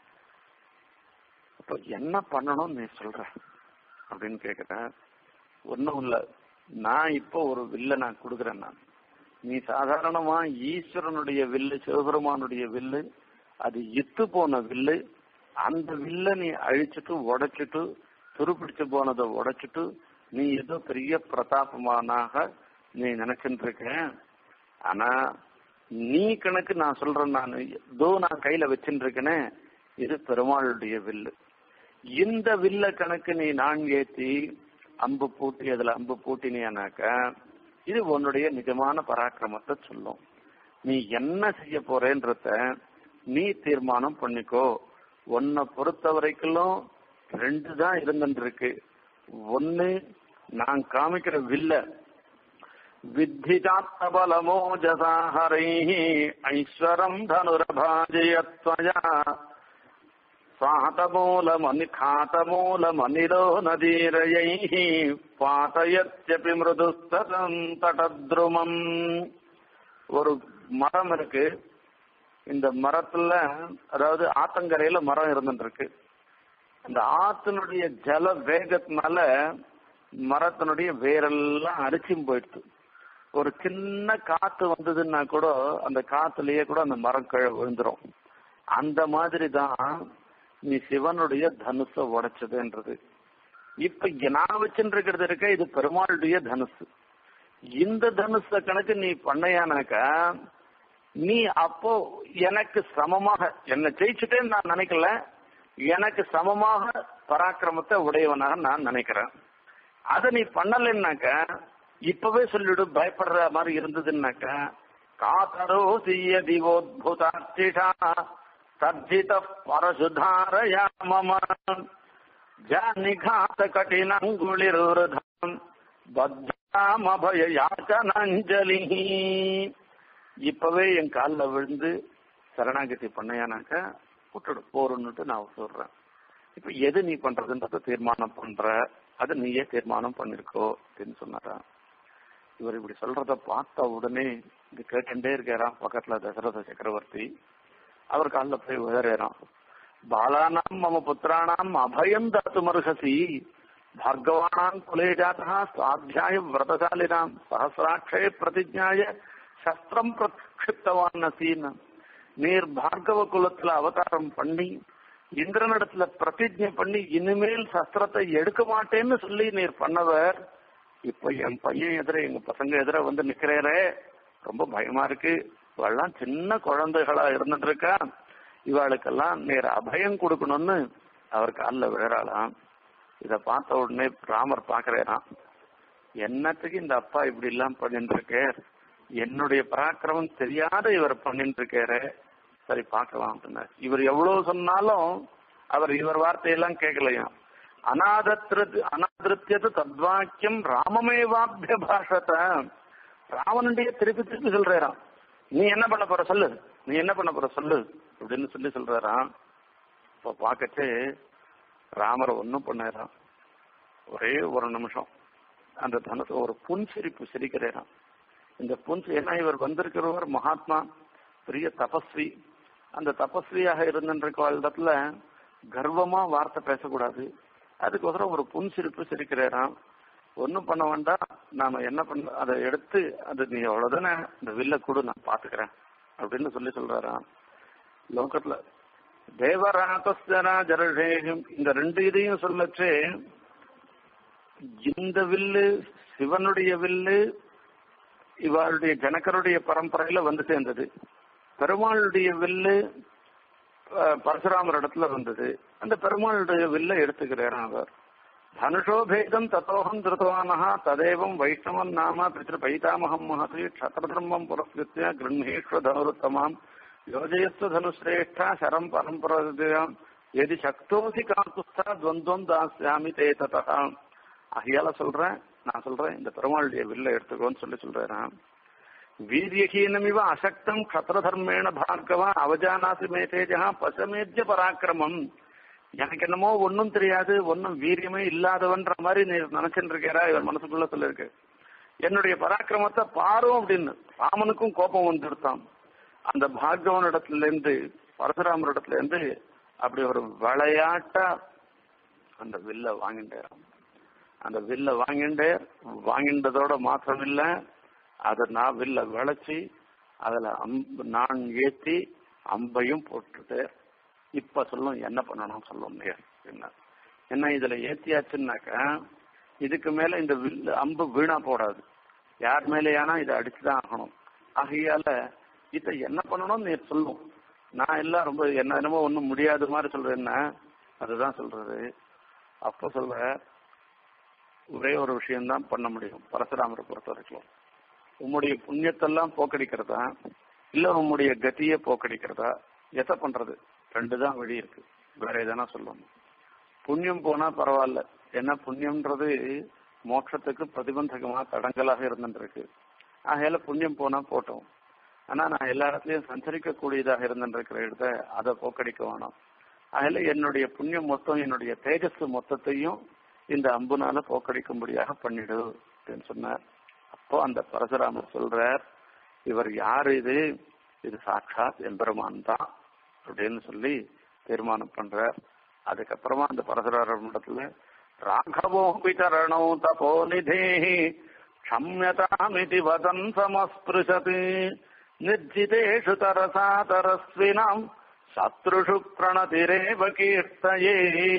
அப்ப என்ன பண்ணணும் நீ சொல்ற அப்படின்னு கேக்குற ஒன்னும் இல்ல நான் இப்போ ஒரு வில்ல நான் கொடுக்குறேன் நான் நீ சாதாரணமா ஈஸ்வரனுடைய வில்லு சிவபெருமானுடைய வில்லு அது இத்து போன வில்லு அந்த வில்ல நீ அழிச்சிட்டு உடைச்சிட்டு துருப்பிடிச்சு போனதை உடைச்சிட்டு நீ ஏதோ பெரிய பிரதாபமானாக நீ நினைச்சுட்டு இருக்க ஆனா நீ கணக்கு நான் சொல்றேன் நான் ஏதோ நான் கையில வச்சுட்டு இருக்கேனே இது பெருமாளுடைய வில்லு இந்த வில்ல கணக்கு நீ நான் ஏத்தி அம்பு பூட்டி அதுல அம்பு பூட்டினியானாக்க இது உன்னுடைய நிஜமான பராக்கிரமத்தை சொல்லும் நீ என்ன செய்ய போறேன்றத நீ தீர்மானம் பண்ணிக்கோ உன்னை பொறுத்த வரைக்கும் ரெண்டு தான் இருந்துருக்கு ஒன்னு நான் காமிக்கிற வில்ல வித்திஜாத்தபலமோஜசா ஹரை ஐஸ்வரம் தனுரபாஜயத்வயா சாதமூலமனி காத்தமூலமனிலோ நதீரயை பாத்தயத்யபி மிருதுஸ்ததம் தடத்ருமம் ஒரு மரம் இருக்கு இந்த மரத்துல அதாவது ஆத்தங்கரையில மரம் இருந்துட்டு இருக்கு அந்த ஆத்தினுடைய ஜல வேகத்தினால மரத்தினுடைய வேரெல்லாம் அரிச்சும் போயிடுது ஒரு சின்ன காத்து வந்ததுன்னா கூட அந்த காத்துலயே கூட அந்த மரம் கீழே விழுந்துரும் அந்த மாதிரி தான் நீ சிவனுடைய தனுச உடைச்சதுன்றது இப்ப நான் வச்சுருக்கிறது இருக்க இது பெருமாளுடைய தனுசு இந்த தனுச கணக்கு நீ பண்ணையானாக்கா நீ அப்போ எனக்கு சமமாக என்னை ஜெயிச்சுட்டேன்னு நான் நினைக்கல எனக்கு சமமாக பராக்கிரமத்தை உடையவனாக நான் நினைக்கிறேன் அதை நீ பண்ணலைன்னாக்க இப்பவே சொல்லிடு பயப்படுற மாதிரி இருந்ததுன்னாக்கா காதரோசி யதிவோத்புதார்த்திஷா தர்ஜித பரசுதாரயா மம ஜாநிகாத கடினங்குளிருதம் பத்தாமபய யாச்சனஞ்சலி இப்பவே என் காலில் விழுந்து சரணாகதி பண்ணையானாக்க விட்டுடு போறன்னுட்டு நான் சொல்றேன் இப்ப எது நீ பண்றதுன்றத தீர்மானம் பண்ற அது நீயே தீர்மானம் பண்ணிருக்கோ அப்படின்னு சொன்னாரா இவர் இப்படி சொல்றத பார்த்த உடனே இது கேட்டுட்டே இருக்காராம் பக்கத்துல தசரத சக்கரவர்த்தி அவர் காலில் போய் விழறாராம் பாலானாம் மம புத்திராணாம் அபயம் தாத்து மருகசி பார்கவானாம் குலே ஜாத்தா சுவாத்தியாய விரதசாலினாம் சஹசிராட்சய பிரதிஜாய சஸ்திரம் பிரக்ஷிப்தவான் நசீன் நீர் பார்கவ குலத்துல அவதாரம் பண்ணி இந்திரனிடத்துல பிரதிஜை பண்ணி இனிமேல் சஸ்திரத்தை எடுக்க மாட்டேன்னு சொல்லி நீர் பண்ணவர் இப்ப என் பையன் எதிர எங்க பசங்க எதிர வந்து நிக்கிறேரே ரொம்ப பயமா இருக்கு இவெல்லாம் சின்ன குழந்தைகளா இருந்துட்டு இருக்கா இவாளுக்கெல்லாம் நேர் அபயம் கொடுக்கணும்னு அவர் காலில் விழறாளாம் இத பார்த்த உடனே ராமர் பாக்குறாராம் என்னத்துக்கு இந்த அப்பா இப்படி எல்லாம் பண்ணிட்டு இருக்கே என்னுடைய பராக்கிரமம் தெரியாத இவர் பண்ணிட்டு இருக்காரு சரி பார்க்கலாம் அப்படின்னாரு இவர் எவ்வளவு சொன்னாலும் அவர் இவர் வார்த்தையெல்லாம் கேட்கலையாம் அநாதத்ரு அநாதிருத்தியது தத்வாக்கியம் ராமமேவாபிய பாஷத ராவனுடைய திருப்பி திருப்பி சொல்றாராம் நீ என்ன பண்ண போற சொல்லு நீ என்ன பண்ண போற சொல்லு அப்படின்னு சொல்லி சொல்றாராம் இப்ப பாக்கச்சு ராமரை ஒன்னும் பண்ணாராம் ஒரே ஒரு நிமிஷம் அந்த தனத்தை ஒரு புன்சிரிப்பு சிரிக்கிறாராம் இந்த புன்சி ஏன்னா இவர் வந்திருக்கிறவர் மகாத்மா பெரிய தபஸ்வி அந்த தபஸ்வியாக இருந்திருக்க இடத்துல கர்வமா வார்த்தை பேசக்கூடாது அதுக்கோசரம் ஒரு புன்சிரிப்பு சிரிக்கிறாராம் ஒன்றும் பண்ண வேண்டாம் நாம என்ன பண்ண அதை எடுத்து அது நீ அவ்வளவுதானே இந்த வில்ல கூட நான் பாத்துக்கிறேன் அப்படின்னு சொல்லி சொல்றாராம் லோகத்துல தேவராதஸ்தரா ஜரஷேகம் இந்த ரெண்டு இதையும் சொல்லச்சு இந்த வில்லு சிவனுடைய வில்லு இவருடைய ஜனகருடைய பரம்பரையில வந்து சேர்ந்தது பெருமாளுடைய வில்லு பரசுராமர் இடத்துல வந்தது அந்த பெருமாளுடைய வில்ல எடுத்துக்கிறார் அவர் தனுஷோபேதம் தத்தோகம் திருத்தவானஹா ததேவம் வைஷ்ணவன் நாம பித்ரு பைதாமகம் மகதி க்ஷத்ரதர்மம் புரஸ்கிருத்திய கிருண்ணேஸ்வ தனுருத்தமாம் யோஜயஸ்வ தனுஸ்ரேஷ்டா சரம் பரம்பராம் எதி சக்தோசி காக்குஸ்தா துவந்தம் தாஸ்யாமி தே ததா அகையால சொல்றேன் நான் சொல்றேன் இந்த பெருமாளுடைய வில்ல எடுத்துக்கோன்னு சொல்லி சொல்றேன் வீரியஹீனமிவ அசக்தம் க்ஷத்ரதர்மேண பார்கவா அவஜானாசி மே தேஜா பசமேத்திய பராக்கிரமம் எனக்கு என்னமோ ஒன்னும் தெரியாது ஒன்னும் வீரியமே இல்லாதவன்ற மாதிரி நீ நினைச்சுட்டு இருக்கிறா இவர் மனசுக்குள்ள சொல்லிருக்கு என்னுடைய பராக்கிரமத்தை பாரும் அப்படின்னு ராமனுக்கும் கோபம் வந்துடுத்தான் அந்த பார்கவன் இடத்துல இருந்து பரசுராமர் இடத்துல இருந்து அப்படி ஒரு விளையாட்டா அந்த வில்ல வாங்கிட்டாராம் அந்த வில்ல வாங்கிண்டே வாங்கின்றதோட மாத்திரம் இல்ல அதை நான் வில்ல விளைச்சி அதுல அம்பு நான் ஏத்தி அம்பையும் போட்டுட்டு இப்ப சொல்லும் என்ன பண்ணணும் சொல்லும் என்ன என்ன இதுல ஏத்தியாச்சுன்னாக்கா இதுக்கு மேல இந்த வில்லு அம்பு வீணா போடாது யார் மேலேயானா இதை அடிச்சுதான் ஆகணும் ஆகையால இத என்ன பண்ணணும் நீ சொல்லும் நான் எல்லாம் ரொம்ப என்ன என்னமோ ஒண்ணும் முடியாத மாதிரி சொல்றேன்னா அதுதான் சொல்றது அப்ப சொல்ற ஒரே ஒரு விஷயம்தான் பண்ண முடியும் பரசுராமரை பொறுத்த வரைக்கும் உம்முடைய புண்ணியத்தெல்லாம் போக்கடிக்கிறதா இல்ல உம்முடைய கத்தியை போக்கடிக்கிறதா எதை பண்றது ரெண்டு தான் வழி இருக்கு வேற எதனா சொல்லணும் புண்ணியம் போனா பரவாயில்ல ஏன்னா புண்ணியம்ன்றது மோட்சத்துக்கு பிரதிபந்தகமா தடங்கலாக இருந்துருக்கு ஆகையால புண்ணியம் போனா போட்டோம் ஆனா நான் எல்லா இடத்துலயும் சஞ்சரிக்க கூடியதாக இருந்துருக்கிற இடத்த அதை போக்கடிக்க வேணாம் அதில் என்னுடைய புண்ணியம் மொத்தம் என்னுடைய தேஜஸ் மொத்தத்தையும் இந்த அம்புனால போக்கடிக்கும்படியாக பண்ணிடு அப்படின்னு சொன்னார் அப்போ அந்த பரசுராமர் சொல்றார் இவர் யாரு இது இது சாட்சாத் எம்பெருமான் தான் அப்படின்னு சொல்லி தீர்மானம் பண்றார் அதுக்கப்புறமா அந்த பரசுராம இடத்துல ராഘவோ பிதரணோ தபோ நிதே க்ஷம்யதாமிதி வதன் சமஸ்பிருஷத் நிர்ஜிதேஷு தரசா தரஸ்வினாம் சத்ருஷு பிரணதிரேவ கீர்த்தயே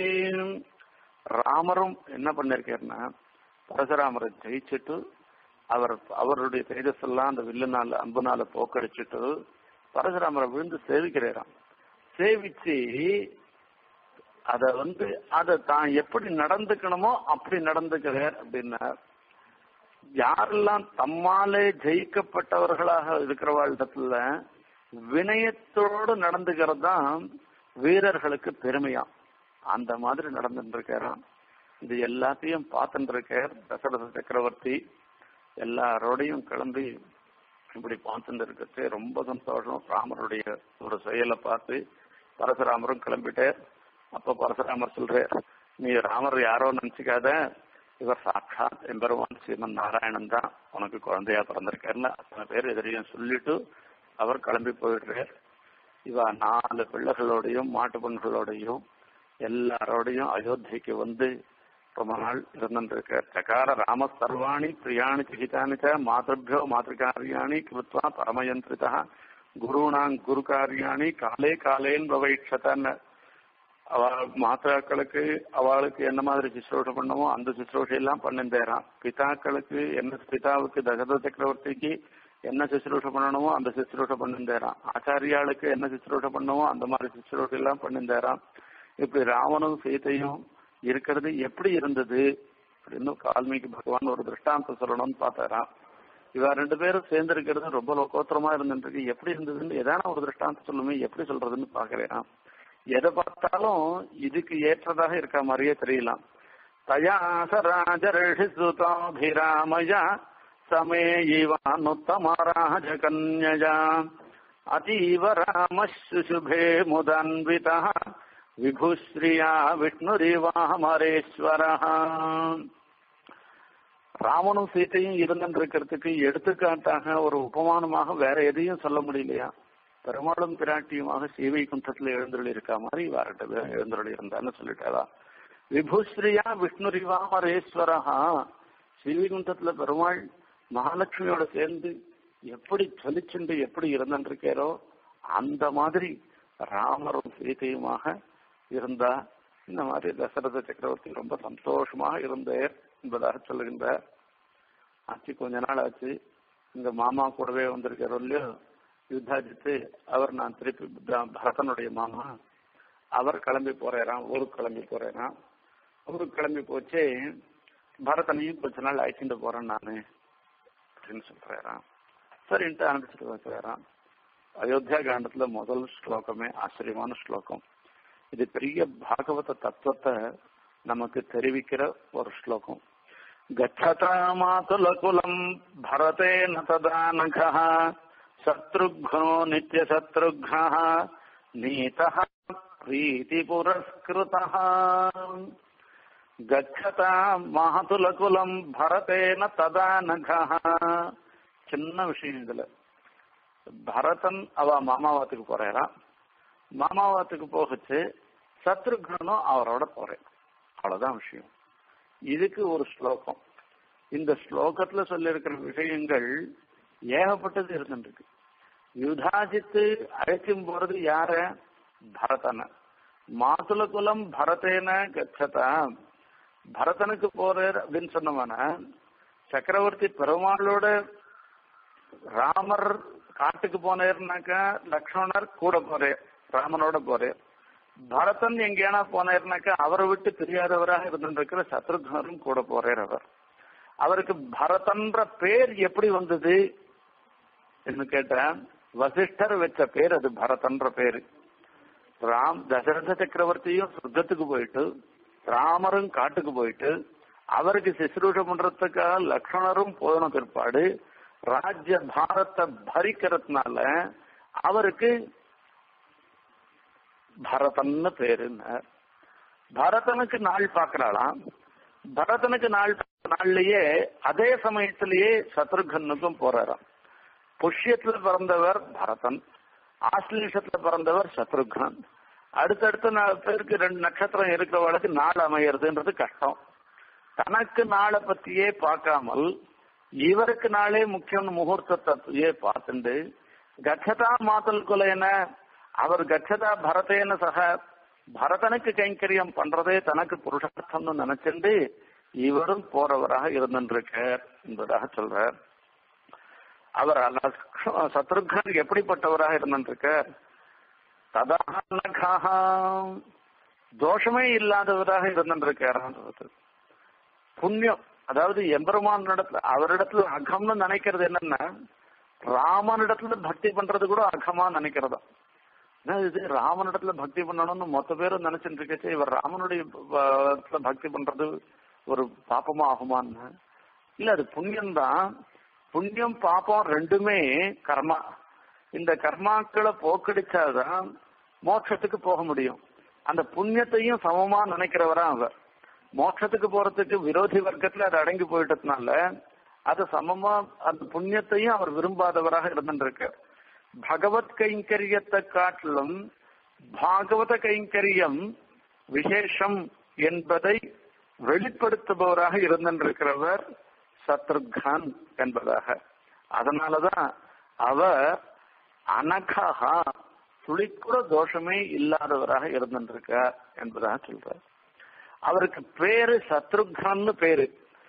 ராமரும் என்ன பண்ணிருக்காருன்னா பரசுராமரை ஜெயிச்சுட்டு அவர் அவருடைய தேஜஸ் எல்லாம் அந்த வில்லுனால அம்புனால போக்கடிச்சுட்டு பரசுராமரை விழுந்து சேவிக்கிறாராம் சேவிச்சு அத வந்து அத தான் எப்படி நடந்துக்கணுமோ அப்படி நடந்துக்கிறார் அப்படின்னா யாரெல்லாம் தம்மாலே ஜெயிக்கப்பட்டவர்களாக இருக்கிறவாழ்டத்துல வினயத்தோடு நடந்துக்கிறது தான் வீரர்களுக்கு பெருமையா அந்த மாதிரி நடந்துட்டு இருக்காராம் இது எல்லாத்தையும் பார்த்துட்டு இருக்கார் தசரத சக்கரவர்த்தி எல்லாரோடையும் கிளம்பி இப்படி பார்த்துட்டு இருக்கிறது ரொம்ப சந்தோஷம் ராமருடைய ஒரு செயலை பார்த்து பரசுராமரும் கிளம்பிட்டார் அப்ப பரசுராமர் சொல்றார் நீ ராமர் யாரோ நினைச்சுக்காத இவர் சாட்சாத் எம்பெருமான் ஸ்ரீமன் நாராயணன் தான் உனக்கு குழந்தையா பிறந்திருக்காருன்னு அத்தனை பேர் எதிரையும் சொல்லிட்டு அவர் கிளம்பி போயிடுறார் இவ நாலு பிள்ளைகளோடையும் மாட்டு பெண்களோடையும் எல்லாரோடையும் அயோத்திக்கு வந்து ரொம்ப நாள் இருந்திருக்க சகார ராம சர்வாணி பிரியாணி சிகிதானி ச மாதபியோ மாதృకార్యాணி கிருத்வா பரமயந்திரிதா குருணாங் குரு காரியாணி காலே காலேன் பவைட்சத்தன்னு அவ மாதாக்களுக்கு அவளுக்கு என்ன மாதிரி சிஸ்ரோஷை பண்ணமோ அந்த சிஸ்ரோஷையெல்லாம் பண்ணிந்தேறான் பிதாக்களுக்கு என்ன பிதாவுக்கு தசரத சக்கரவர்த்திக்கு என்ன சிஸ்ரூஷை பண்ணணுமோ அந்த சிஸ்ரூஷை பண்ணிந்தேறான் ஆச்சாரியாளுக்கு என்ன சிஸ்ரூஷை பண்ணமோ அந்த மாதிரி சிஸ்ரூஷை எல்லாம் பண்ணிந்தேறான் இப்படி ராவனும் சீதையும் இருக்கிறது எப்படி இருந்தது அப்படின்னு வால்மீகி பகவான் ஒரு திருஷ்டாந்தம் சொல்லணும்னு பார்த்தாராம் இவ ரெண்டு பேரும் சேர்ந்து இருக்கிறது ரொம்ப லோகோத்தரமா இருந்துருக்கு எப்படி இருந்ததுன்னு ஏதான ஒரு திருஷ்டாந்தம் சொல்லுமே எப்படி சொல்றதுன்னு பாக்குறேன் எதை பார்த்தாலும் இதுக்கு ஏற்றதாக இருக்க மாதிரியே தெரியலாம் தயாசராஜரிஷி சுதாபிராமயா சமேயிவானுத்தமராஜகன்யயா அதீவ ராம சுசுபே முதான்விதா விபுஸ்ரீயா விஷ்ணுரிவாமரேஸ்வர ராமனும் சீத்தையும் இருந்திருக்கிறதுக்கு எடுத்துக்காட்டாக ஒரு உபமானமாக வேற எதையும் சொல்ல முடியலையா பெருமாளும் பிராட்டியுமாக சீவை குந்தத்துல எழுந்தருள் இருக்கா மாதிரி வேறட்ட பேரும் எழுந்தருள் இருந்தான்னு சொல்லிட்டாரா விபுஸ்ரீயா விஷ்ணுரிவாமரேஸ்வரஹா ஸ்ரீவைகுண்டத்துல பெருமாள் மகாலட்சுமியோட சேர்ந்து எப்படி ஜலிச்சுண்டு எப்படி இருந்திருக்காரோ அந்த மாதிரி ராமரும் சீதையுமாக இருந்தா இந்த மாதிரி தசரத சக்கரவர்த்தி ரொம்ப சந்தோஷமாக இருந்தார் என்பதாக சொல்லுகின்றார் ஆச்சு கொஞ்ச நாள் ஆச்சு இங்க மாமா கூடவே வந்திருக்காரோ இல்லையோ யுத்தாஜித்து அவர் நான் திருப்பி பரதனுடைய மாமா அவர் கிளம்பி போறாராம் ஊருக்கு கிளம்பி போறாராம் ஊருக்கு கிளம்பி போச்சு பரதனையும் கொஞ்ச நாள் அழைச்சிட்டு போறேன் நானு அப்படின்னு சொல்றாராம் சரின்ட்டு அனுப்பிச்சிட்டு வச்சுறாராம் அயோத்தியா காண்டத்துல முதல் ஸ்லோகமே ஆச்சரியமான ஸ்லோகம் இது பெரிய பாகவத தத்துவத்தை நமக்கு தெரிவிக்கிற ஒரு ஸ்லோகம் கச்சதா மாதுலகுலம் பரதேன ததானக சத்ருக்னோ நித்திய சத்ருக்ன நீத பிரீதி புரஸ்கிருத கச்சதா மாதுலகுலம் பரதேன ததானக சின்ன விஷயம் இதுல பரதன் அவ மாமாவாத்துக்கு போறாராம் மாமாவாத்துக்கு போகச்சு சத்ருகனும் அவரோட போறேன் அவ்வளவுதான் விஷயம் இதுக்கு ஒரு ஸ்லோகம் இந்த ஸ்லோகத்துல சொல்லியிருக்கிற விஷயங்கள் ஏகப்பட்டது இருந்துருக்கு யுதாஜித்து அழைக்கும் போறது யார பரதன மாதுல குலம் பரதேன கச்சதா பரதனுக்கு போறார் அப்படின்னு சொன்னவனா சக்கரவர்த்தி பெருமாளோட ராமர் காட்டுக்கு போனேர்னாக்கா லக்ஷ்மணர் கூட போறேன் ராமனோட போறேன் பரதன் எங்கேனா போனேர்னாக்கா அவரை விட்டு தெரியாதவராக இருந்திருக்கிற சத்ருக்னரும் கூட போறார் அவர் அவருக்கு பரதன்ற பேர் எப்படி வந்தது என்று கேட்டேன் வசிஷ்டர் வச்ச பேர் அது பரதன்ற பேரு ராம் தசரத சக்கரவர்த்தியும் சொர்க்கத்துக்கு போயிட்டு ராமரும் காட்டுக்கு போயிட்டு அவருக்கு சிசுரூஷ பண்றதுக்காக லக்ஷ்மணரும் போன பிற்பாடு ராஜ்ய பாரத்தை பரிக்கிறதுனால அவருக்கு பரதன்னு பேருன்னு பரதனுக்கு நாள் பாக்குறாளாம் பரதனுக்கு நாள் நாள்லயே அதே சமயத்திலேயே சத்ருகனுக்கும் போறாராம் புஷ்யத்துல பிறந்தவர் பரதன் ஆஸ்லேஷத்துல பிறந்தவர் சத்ருகன் அடுத்தடுத்த பேருக்கு ரெண்டு நட்சத்திரம் இருக்கிறவளுக்கு நாள் அமையறதுன்றது கஷ்டம் தனக்கு நாளை பத்தியே பார்க்காமல் இவருக்கு நாளே முக்கியம் முகூர்த்தத்தையே பார்த்துண்டு கச்சதா மாத்தல் குலையன அவர் கச்சதா பரதேன சக பரதனுக்கு கைங்கரியம் பண்றதே தனக்கு புருஷார்த்தம்னு நினைச்சுண்டு இவரும் போறவராக இருந்திருக்கார் என்பதாக சொல்றார் அவர் சத்ருகன் எப்படிப்பட்டவராக இருந்திருக்கார் ததானகாக தோஷமே இல்லாதவராக இருந்திருக்கார் புண்ணியம் அதாவது எம்பெருமான் இடத்துல அவரிடத்துல அகம்னு நினைக்கிறது என்னன்னா ராமனிடத்துல பக்தி பண்றது கூட அகமா நினைக்கிறதா என்ன இது ராமனிடத்துல பக்தி பண்ணணும்னு மொத்த பேரும் நினைச்சிட்டு இருக்கச்சு இவர் ராமனுடைய ப- பக்தி பண்றது ஒரு பாப்பமா ஆகுமான்னு இல்ல அது புண்ணியம் தான் புண்ணியம் பாப்பம் ரெண்டுமே கர்மா இந்த கர்மாக்களை போக்கடிச்சாதான் மோட்சத்துக்கு போக முடியும் அந்த புண்ணியத்தையும் சமமா நினைக்கிறவரா அவர் மோட்சத்துக்கு போறதுக்கு விரோதி வர்க்கத்துல அது அடங்கி போயிட்டதுனால அது சமமா அந்த புண்ணியத்தையும் அவர் விரும்பாதவராக இருந்திருக்கார் பகவத் கைங்கரியத்தை காட்டிலும் பாகவத கைங்கரியம் விசேஷம் என்பதை வெளிப்படுத்துபவராக இருந்திருக்கிறவர் சத்ருகான் என்பதாக அதனாலதான் அவர் அனகா துளிக்கூட தோஷமே இல்லாதவராக இருந்திருக்கார் என்பதாக சொல்றார் அவருக்கு பேரு சத்ருக்னன்னு பேரு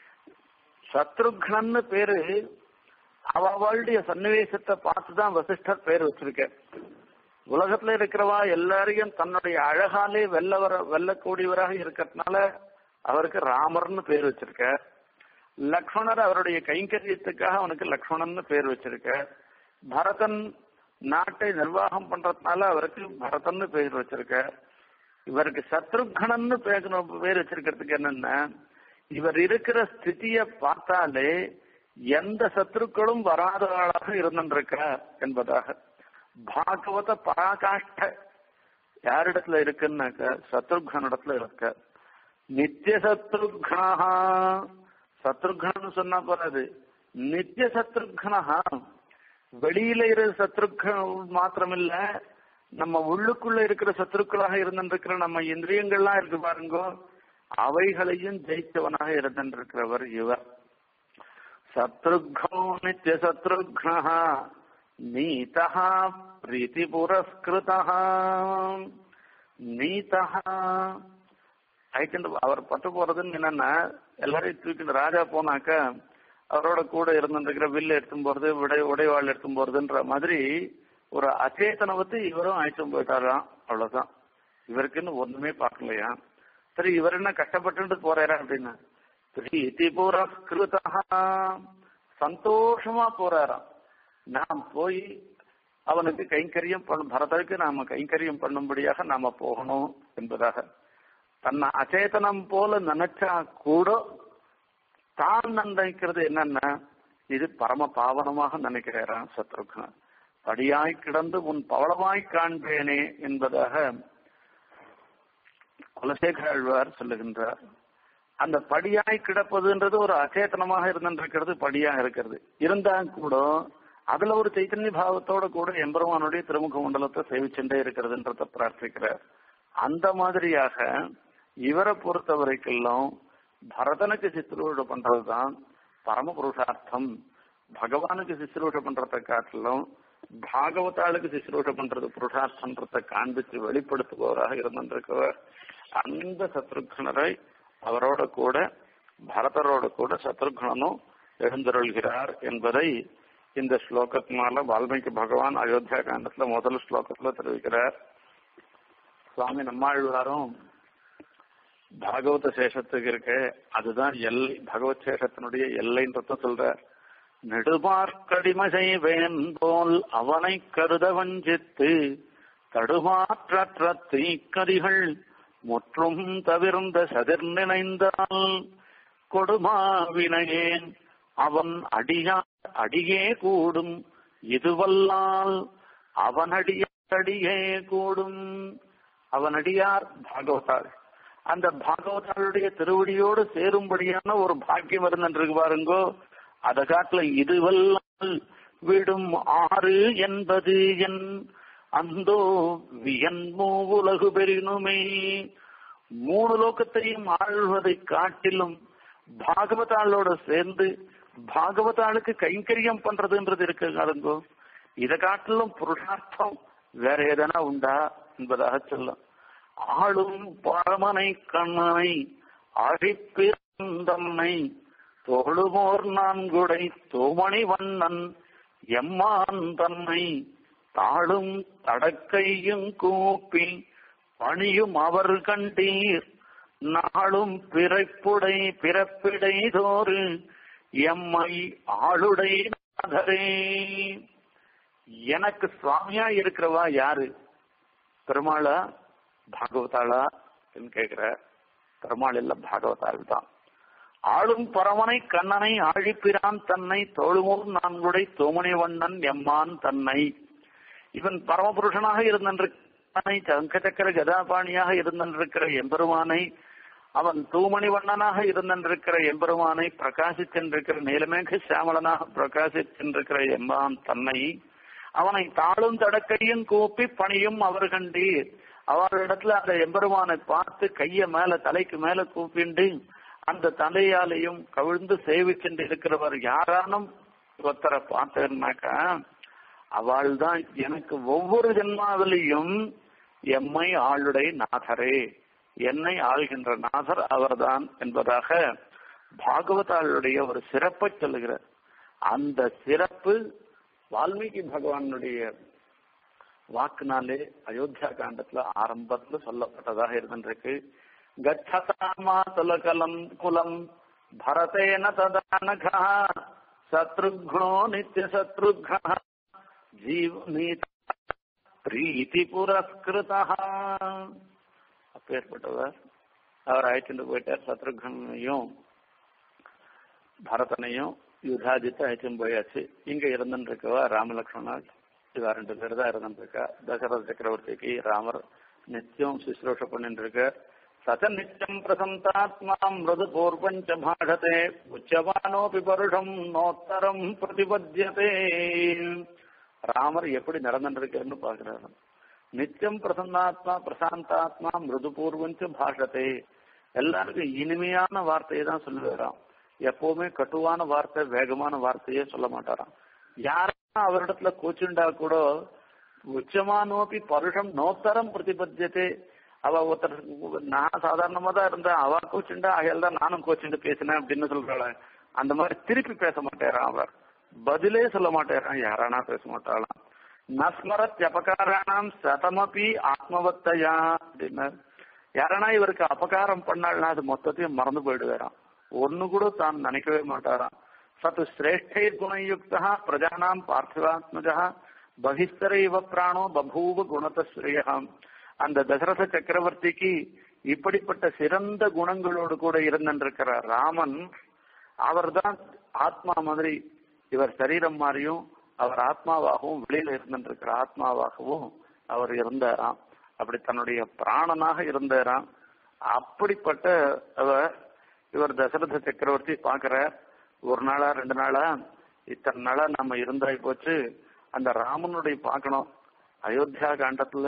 சத்ருக்னன்னு பேரு அவளுடைய சன்னிவேசத்தை பார்த்துதான் வசிஷ்டர் பேர் வச்சிருக்க உலகத்துல இருக்கிறவா எல்லாரையும் தன்னுடைய அழகாலே வெல்ல வர வெல்லக்கூடியவராக இருக்கிறதுனால அவருக்கு ராமர்னு பேர் வச்சிருக்க லக்ஷ்மணர் அவருடைய கைங்கரியத்துக்காக அவனுக்கு லக்ஷ்மணன் பேர் வச்சிருக்க பரதன் நாட்டை நிர்வாகம் பண்றதுனால அவருக்கு பரதன் பேர் வச்சிருக்க இவருக்கு சத்ருகணன்னு பேர் பேர் வச்சிருக்கிறதுக்கு என்னன்னா இவர் இருக்கிற ஸ்திதிய பார்த்தாலே எந்த சத்ருக்களும் வராதவளாக இருந்திருக்கிறார் என்பதாக பாகவத பராகாஷ்ட யாரிடத்துல இருக்குன்னாக்க சத்ருகனிடத்துல இருக்க நித்திய சத்ருக்னா சத்ருகன்னு சொன்னா போறாது நித்திய சத்ருக்னா வெளியில இருக்கிற சத்ருக்கள் மாத்திரமில்ல நம்ம உள்ளுக்குள்ள இருக்கிற சத்ருக்களாக இருந்திருக்கிற நம்ம இந்திரியங்கள்லாம் இருக்கு பாருங்க அவைகளையும் ஜெயித்தவனாக இருந்திருக்கிறவர் இவர் சத்ருக்னோ நித்திய சத்ருக்னா நீதா பிரீத்தி புரஸ்கிருதா நீதா ஐக்கின்ற அவர் பட்டு போறதுன்னு என்னன்னா எல்லாரையும் தூக்கிட்டு ராஜா போனாக்க அவரோட கூட இருந்துருக்கிற வில்லு எடுத்தும் போறது உடை உடைவாள் எடுத்தும் போறதுன்ற மாதிரி ஒரு அச்சேதனை வந்து இவரும் அழைச்சும் போயிட்டாராம் அவ்வளவுதான் இவருக்குன்னு ஒண்ணுமே பார்க்கலையா சரி இவர் என்ன கஷ்டப்பட்டு போறாரா அப்படின்னு பிரீத்தி புரஸ்கிருதா சந்தோஷமா போறாராம் நாம் போய் அவனுக்கு கைங்கரியம் பண்ண பரதருக்கு நாம கைங்கரியம் பண்ணும்படியாக நாம போகணும் என்பதாக தன்னை அச்சேதனம் போல நினைச்சா கூட தான் நினைக்கிறது என்னன்னா இது பரம பாவனமாக நினைக்கிறாராம் சத்ருகன் படியாய் கிடந்து உன் பவளமாய் காண்பேனே என்பதாக குலசேகராழ்வார் சொல்லுகின்றார் அந்த படியாய் கிடப்பதுன்றது ஒரு அச்சேதனமாக இருந்திருக்கிறது படியா இருக்கிறது இருந்தா கூட அதுல ஒரு சைத்தன்ய பாவத்தோட கூட எம்பெருமானுடைய திருமுக மண்டலத்தை சேவிச்சுட்டே இருக்கிறதுன்றத பிரார்த்திக்கிறார் அந்த மாதிரியாக இவரை பொறுத்த வரைக்கும் பரதனுக்கு சித்திரூட பண்றதுதான் பரம புருஷார்த்தம் பகவானுக்கு சிசுரூஷ பண்றதை காட்டிலும் பாகவதாளுக்கு சிசுரூஷ பண்றது புருஷார்த்தன்றதை காண்பித்து வெளிப்படுத்துபவராக இருந்திருக்கவர் அந்த சத்ருக்னரை அவரோட கூட பரதரோட கூட சத்ருக்னனும் எழுந்தருள்கிறார் என்பதை இந்த ஸ்லோகத்தினால வால்மீகி பகவான் அயோத்தியா காண்டத்துல முதல் ஸ்லோகத்துல தெரிவிக்கிறார் சுவாமி நம்மாழ்வாரும் பாகவத சேஷத்துக்கு இருக்க அதுதான் எல்லை பகவத் சேஷத்தினுடைய எல்லைன்றத சொல்ற நெடுமார்க்கடிமை செய்வேன் போல் அவனை கருத வஞ்சித்து தடுமாற்றற்ற தீக்கதிகள் முற்றும் தவிர்ந்த சதிர் நினைந்தால் கொடுமாவினையேன் அவன் அடியா அடியே கூடும் இதுவல்லால் அவன் அடியே கூடும் அவன் அடியார் பாகவதார் அந்த பாகவதாருடைய திருவடியோடு சேரும்படியான ஒரு பாக்கியம் இருந்திருக்கு பாருங்கோ அத காட்டுல இதுவல்லால் விடும் ஆறு என்பது என் அந்தோ வியன்மோ உலகு பெறினுமே மூணு லோகத்தையும் ஆழ்வதை காட்டிலும் பாகவதாளோட சேர்ந்து பாகவதாளுக்கு கைங்கரியம் பண்றதுன்றது இருக்கு பாருங்கோ இதை காட்டிலும் புருஷார்த்தம் வேற எதனா உண்டா என்பதாக சொல்லும் ஆளும் பரமனை கண்ணனை அழிப்பிறந்தன்னை தொழுமோர் நான்குடை தோமணி வண்ணன் எம்மான் தன்னை தாளும் தடக்கையும் கூப்பி பணியும் அவர் கண்டீர் நாளும் பிறப்புடை பிறப்பிடை தோறு எம்மை ஆளுடை நாதரே எனக்கு சுவாமியா இருக்கிறவா யாரு பெருமாளா பாகவதாளா கேட்கிற பெருமாள் இல்ல பாகவதாள் தான் ஆளும் பரமனை கண்ணனை ஆழிப்பிரான் தன்னை தோழுமோர் நான்குடை தோமணி வண்ணன் எம்மான் தன்னை இவன் பரமபுருஷனாக இருந்திருக்கானை சங்கச்சக்கர கதாபாணியாக இருந்திருக்கிற எம்பெருமானை அவன் தூமணி வண்ணனாக இருந்திருக்கிற எம்பெருமானை பிரகாசிச்சென்றிருக்கிற நீலமேக சியாமலனாக பிரகாசிச்சென்றிருக்கிற எம்மான் தன்னை அவனை தாளும் தடக்கையும் கூப்பி பணியும் அவர் கண்டீர் அவரிடத்துல அந்த எம்பெருமானை பார்த்து கைய மேல தலைக்கு மேல கூப்பிண்டு அந்த தலையாலையும் கவிழ்ந்து சேவிச்சென்று இருக்கிறவர் யாரானும் ஒருத்தரை பார்த்தேன்னாக்கா அவள் தான் எனக்கு ஒவ்வொரு ஜென்மாவிலையும் எம்மை ஆளுடை நாதரே என்னை ஆள்கின்ற நாதர் அவர்தான் என்பதாக பாகவதாளுடைய ஒரு சிறப்பை சொல்லுகிறார் அந்த சிறப்பு வால்மீகி பகவானுடைய வாக்குனாலே அயோத்தியா காண்டத்துல ஆரம்பத்துல சொல்லப்பட்டதாக இருந்திருக்கு கச்சதாமா துலகலம் குலம் பரதேன ததானகா சத்ருக்னோ நித்திய சத்ருக்னா ஜீவநீத பிரீத்தி புரஸ்கிருதா அப்பேற்பட்டவர் அவர் அழைச்சிட்டு போயிட்டார் சத்ருகனையும் பரதனையும் யுதாஜித்தை அழைச்சும் போயாச்சு இங்க இருந்துட்டு இருக்கவா ராமலக்ஷ்மணா இவா ரெண்டு பேர் தான் இருந்துட்டு இருக்கா தசரத சக்கரவர்த்திக்கு ராமர் நித்தியம் சுശ്രൂഷ பண்ணிட்டு இருக்க சத நித்தியம் பிரசந்தாத்மா மிருது பூர்வஞ்ச பாடதே உச்சமானோபி பருஷம் நோத்தரம் பிரதிபத்தியதே ராமர் எப்படி நடந்துருக்குன்னு பாக்குறாரு நித்தியம் பிரசன்னாத்மா பிரசாந்தாத்மா மிருது பூர்வஞ்ச பாஷத்தை எல்லாருக்கும் இனிமையான வார்த்தையை தான் சொல்லுவாராம் எப்பவுமே கட்டுவான வார்த்தை வேகமான வார்த்தையே சொல்ல மாட்டாராம் யாரா அவரிடத்துல கூச்சுண்டா கூட உச்சமானோப்பி பருஷம் நோத்தரம் பிரதிபத்தியதே அவ ஒருத்தர் நான் சாதாரணமா தான் இருந்தேன் அவ கோச்சுண்டா அகையால் தான் நானும் கோச்சுண்டு பேசினேன் அப்படின்னு சொல்றாள் அந்த மாதிரி திருப்பி பேச மாட்டேறான் அவர் பதிலே சொல்ல மாட்டேறான் யாரானா பேச மாட்டாளாம் நஸ்மரத் அபகாராணாம் சதமபி ஆத்மவத்தையா அப்படின்னு யாரானா இவருக்கு அபகாரம் பண்ணாள்னா அது மொத்தத்தையும் மறந்து போயிடுவாராம் ஒன்னு கூட தான் நினைக்கவே மாட்டாராம் சத்து சிரேஷ்டை குணயுக்தா பிரஜானாம் பார்த்திவாத்மஜா பகிஸ்தர இவ பிராணோ பபூவ குணதஸ்ரீயாம் அந்த தசரத சக்கரவர்த்திக்கு இப்படிப்பட்ட சிறந்த குணங்களோடு கூட இருந்திருக்கிற ராமன் அவர்தான் ஆத்மா மாதிரி இவர் சரீரம் மாதிரியும் அவர் ஆத்மாவாகவும் வெளியில இருந்திருக்கிற ஆத்மாவாகவும் அவர் இருந்தாராம் அப்படி தன்னுடைய பிராணனாக இருந்தாராம் அப்படிப்பட்ட அவர் இவர் தசரத சக்கரவர்த்தி பாக்குற ஒரு நாளா ரெண்டு நாளா இத்தனை நாளா நம்ம இருந்தாய் போச்சு அந்த ராமனுடைய பார்க்கணும் அயோத்தியா காண்டத்துல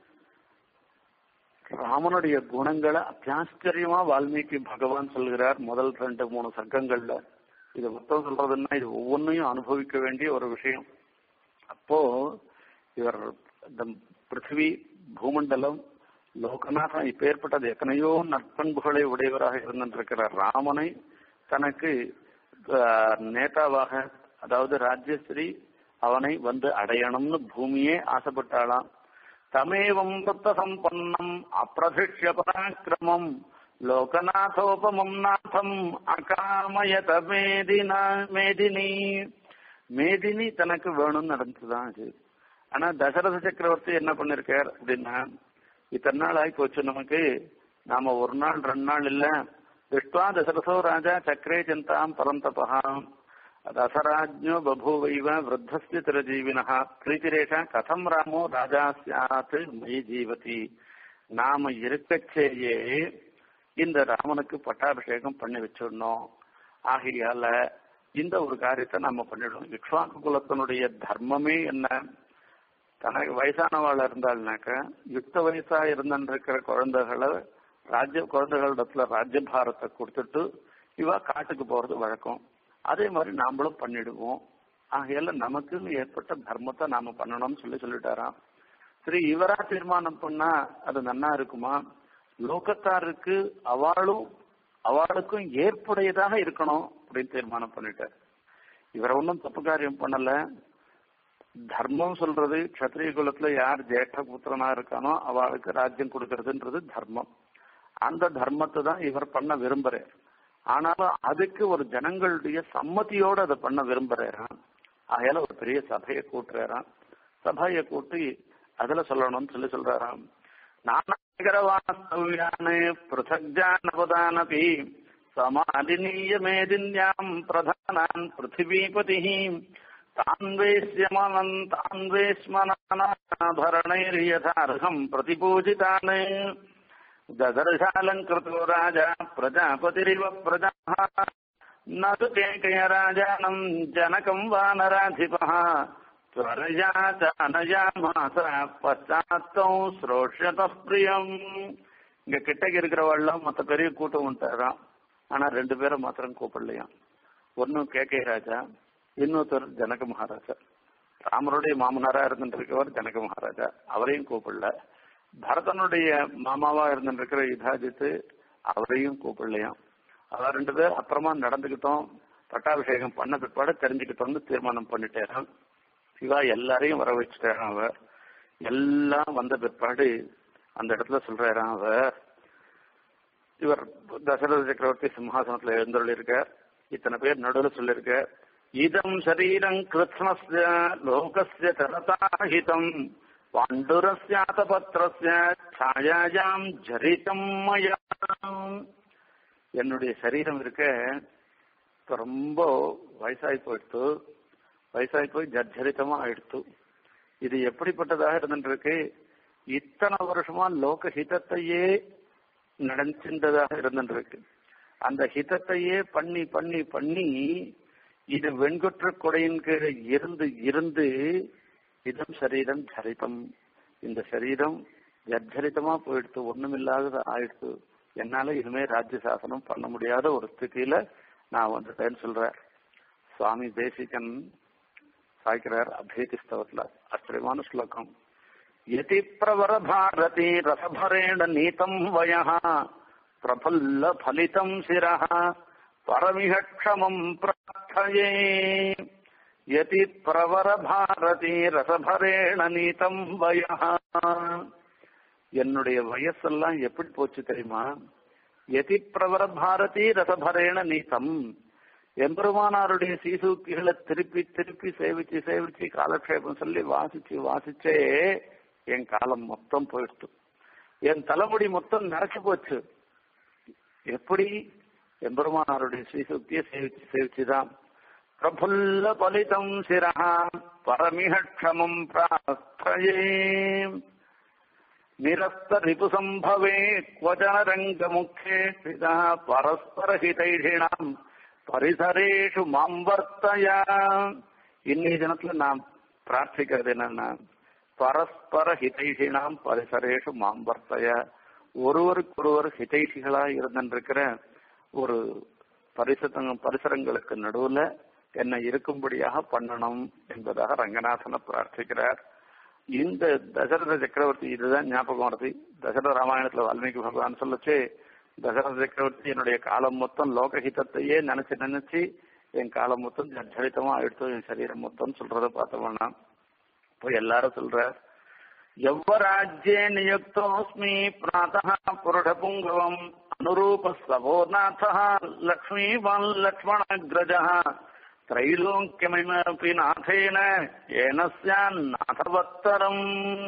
ராமனுடைய குணங்களை அத்தியாச்சரியமா வால்மீகி பகவான் சொல்கிறார் முதல் ரெண்டு மூணு சர்க்கங்கள்ல இது மொத்தம் சொல்றதுன்னா இது ஒவ்வொன்றையும் அனுபவிக்க வேண்டிய ஒரு விஷயம் அப்போ இவர் இந்த பிருத்திவி பூமண்டலம் லோகநாதன் இப்ப ஏற்பட்டது எத்தனையோ நற்பண்புகளை உடையவராக இருந்திருக்கிற ராமனை தனக்கு நேதாவாக அதாவது ராஜ்யஸ்ரீ அவனை வந்து அடையணும்னு பூமியே ஆசைப்பட்டாளாம் தமேவம் வృத்த சம்பன்னம் அப்பிரதிஷ்ய பராக்கிரமம் லோகநாதோபமம் நாதம் அகாமயத மேதினா மேதினி மேதினி தனக்கு வேணும்னு நடந்துதான் அது ஆனா தசரத சக்கரவர்த்தி என்ன பண்ணிருக்கார் அப்படின்னா இத்தனை நாள் ஆகி போச்சு நமக்கு நாம ஒரு நாள் ரெண்டு நாள் இல்ல திருஷ்டுவா தசரதோ ராஜா சக்கரே சிந்தாம் பரந்தபகாம் ரசராஜ்யோ பபூவைவ விருத்தஸ்ய திரஜீவினா பிரீத்திரேஷா கதம் ராமோ ராஜா சியாத் மயி ஜீவதி நாம இருக்கச்சேயே இந்த ராமனுக்கு பட்டாபிஷேகம் பண்ணி வச்சிடணும் ஆகையால இந்த ஒரு காரியத்தை நம்ம பண்ணிடுவோம் இக்ஷ்வாக்கு குலத்தினுடைய தர்மமே என்ன தனக்கு வயசானவாள் இருந்தாள்னாக்க யுக்த வயசா இருந்திருக்கிற குழந்தைகளை ராஜ்ய குழந்தைகளிடத்துல ராஜ்யபாரத்தை கொடுத்துட்டு இவ காட்டுக்கு போறது வழக்கம் அதே மாதிரி நாமளும் பண்ணிடுவோம் ஆகையால நமக்குன்னு ஏற்பட்ட தர்மத்தை நாம பண்ணணும்னு சொல்லி சொல்லிட்டாராம் சரி இவரா தீர்மானம் பண்ணா அது நன்னா இருக்குமா லோகத்தாருக்கு அவளும் அவளுக்கும் ஏற்புடையதாக இருக்கணும் அப்படின்னு தீர்மானம் பண்ணிட்டார் இவரை ஒன்றும் தப்பு காரியம் பண்ணல தர்மம் சொல்றது கத்திரிய குலத்துல யார் ஜேஷ்ட புத்திரனா இருக்கானோ அவளுக்கு ராஜ்யம் கொடுக்கறதுன்றது தர்மம் அந்த தர்மத்தை தான் இவர் பண்ண விரும்புறார் ஆனாலும் அதுக்கு ஒரு ஜனங்களுடைய சம்மதியோட அதை பண்ண விரும்புறாராம் ஆகையால ஒரு பெரிய சபையை கூட்டுறாராம் சபையை கூட்டி அதுல சொல்லணும்னு சொல்லி சொல்றாராம் நானகரவாஸ்தவ்யானே பிருத்தக்ஜானபதானபி சமாதினீய மேதின்யாம் பிரதானான் பிருத்திவீபதி தான்வேஷ்யமனன் தான்வேஷ்மனாபரணைர்யதார்ஹம் பிரதிபூஜிதான் ददर्शालङ्कृतो राजा प्रजापतिरिव प्रजाः न तु केकय राजानम् जनकम् वानराधिपः त्वरया च अनयामास பச்சாத்தௌ ஸ்ரோஷ்யத பிரியம் இங்க கிட்டக்கு இருக்கிறவள்லாம் மத்த பெரிய கூட்டம் ఉంటాராம் ஆனா ரெண்டு பேரை மாத்திரம் கூப்பிடலையாம் ஒன்னும் கே கே ராஜா இன்னொருத்தர் ஜனக மகாராஜா ராமருடைய மாமனாரா இருந்துருக்கவர் ஜனக மகாராஜா அவரையும் கூப்பிடல பரதனுடைய மாமாவா இருந்துருக்கிற யுதாஜித்து அவரையும் கூப்பிடலையாம் அவர் ரெண்டு பேர் அப்புறமா நடந்துக்கிட்டோம் பட்டாபிஷேகம் பண்ண பிற்பாடு தெரிஞ்சுக்கிட்டோம்னு தீர்மானம் பண்ணிட்டேன் சிவா எல்லாரையும் வர வச்சுட்டாராம் அவர் எல்லாம் வந்த பிற்பாடு அந்த இடத்துல சொல்றாராம் அவர் இவர் தசரத சக்கரவர்த்தி சிம்ஹாசனத்துல எழுந்தருள் இருக்கார் இத்தனை பேர் நடுவில் சொல்லியிருக்க இதம் சரீரம் கிருஷ்ணஸ்ய லோகஸ்ய தரதாஹிதம் பாண்டுரஸ்யாதபத்திரஸ்ய சாயாஜாம் ஜரிதம் மயா என்னுடைய சரீரம் இருக்க இப்ப ரொம்ப வயசாகி போயிடுத்து வயசாகி போய் ஜர்ஜரிதமா ஆயிடுத்து இது எப்படிப்பட்டதாக இருந்துருக்கு இத்தனை வருஷமா லோக ஹிதத்தையே நடந்துட்டதாக இருந்துருக்கு அந்த ஹிதத்தையே பண்ணி பண்ணி பண்ணி இது வெண்குற்ற கொடையின் கீழே இருந்து இருந்து இதம் சரீரம் சரிதம் இந்த சரீரம் ஜர்ஜரிதமா போயிடுத்து ஒண்ணுமில்லாத ஆயிடுத்து என்னால இனிமே ராஜ்ய சாசனம் பண்ண முடியாத ஒரு ஸ்திதியில நான் வந்துட்டேன்னு சொல்றேன் சுவாமி தேசிகன் சாய்க்கிறார் அபேதி ஸ்தவத்துல ஆச்சரியமான ஸ்லோகம் யதி பிரவர பாரதி ரசபரேண நீதம் வய பிரபல்ல பலிதம் சிரः பரமிக க்ஷமம் பிரார்த்தயே யதி பிரவர பாரதி ரசபரேண நீதம் வய என்னுடைய வயசெல்லாம் எப்படி போச்சு தெரியுமா யதி பிரவர பாரதி ரசபரேண நீதம் எம்பெருமானாருடைய சீசூக்கிகளை திருப்பி திருப்பி சேவிச்சு சேவிச்சு காலக்ஷேபம் சொல்லி வாசிச்சு வாசிச்சே என் காலம் மொத்தம் போயிடுச்சு என் தலைமுடி மொத்தம் நரைச்சு போச்சு எப்படி எம்பெருமானாருடைய ஸ்ரீசக்தியை சேவிச்சு சேவிச்சுதான் பிரபுல்ல பலிதம் சிரஹா பரமிக க்ஷமம் பிரார்த்தயே நிரஸ்த ரிபு சம்பவே क्वचन ரங்க முखे பிதா பரஸ்பர ஹிதைஷிணாம் பரிசரேஷு மாம் வர்த்தயா இன்னைய தினத்துல நான் பிரார்த்திக்கிறது என்னன்னா பரஸ்பர ஹிதைஷினாம் பரிசரேஷு மாம் வர்த்தய ஒருவருக்கொருவர் ஹிதைஷிகளா இருந்திருக்கிற ஒரு பரிசு பரிசரங்களுக்கு நடுவுல என்னை இருக்கும்படியாக பண்ணணும் என்பதாக ரங்கநாதனை பிரார்த்திக்கிறார் இந்த தசரத சக்கரவர்த்தி இதுதான் ஞாபகம் வருது தசரத ராமாயணத்துல வால்மீகி பகவான் சொல்லச்சு தசரத சக்கரவர்த்தி என்னுடைய காலம் மொத்தம் லோகஹிதத்தையே நினைச்சு நினைச்சு என் காலம் மொத்தம் ஜர்ஜரித்தமா எடுத்து என் சரீரம் மொத்தம் சொல்றத பார்த்தோம்னா இப்போ எல்லாரும் சொல்ற எவ்வராஜ்யே நியுக்தோஸ்மி பிராத்தः புருடபுங்கவம் அனுரூப சவோநாத லக்ஷ்மீவான் லக்ஷ்மணாகிரஜः திரைலோக்கியமபி நாதேன ஏனஸ்யான் நாதவத்தரம்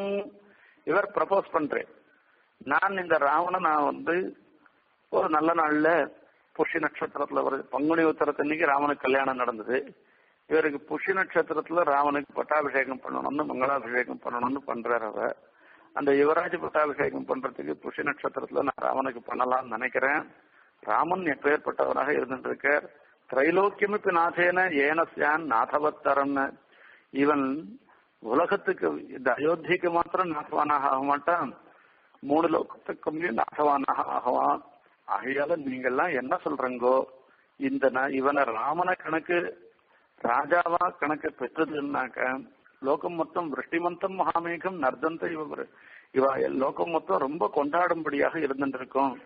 இவர் ப்ரப்போஸ் பண்றேன் நான் இந்த ராவண நான் வந்து ஒரு நல்ல நாள்ல புஷி நட்சத்திரத்துல ஒரு பங்குனி உத்தரத்தன்னைக்கு ராமனுக்கு கல்யாணம் நடந்தது இவருக்கு புஷி நட்சத்திரத்துல ராமனுக்கு பட்டாபிஷேகம் பண்ணணும்னு மங்களாபிஷேகம் பண்ணணும்னு பண்றாரு அவர் அந்த யுவராஜ் பட்டாபிஷேகம் பண்றதுக்கு புஷி நட்சத்திரத்துல நான் ராமனுக்கு பண்ணலாம்னு நினைக்கிறேன் ராமன் எப்பேற்பட்டவராக இருந்துட்டு இருக்கார் திரைலோக்கியமிப்பு நாதேன ஏனஸ்யான் நாதவத்தரன் இவன் உலகத்துக்கு இந்த அயோத்திக்கு மாத்திரம் நாசவானாக ஆக மாட்டான் மூணு லோகத்துக்கும் நாசவானாக ஆகவான் ஆகையால நீங்கெல்லாம் என்ன சொல்றீங்கோ இந்த இவனை ராமன கணக்கு ராஜாவா கணக்கு பெற்றதுன்னாக்க லோகம் மொத்தம் விருஷ்டிமந்தம் மகாமேகம் நர்தந்த இவ இவ லோகம் மொத்தம் ரொம்ப கொண்டாடும்படியாக இருந்துருக்கும்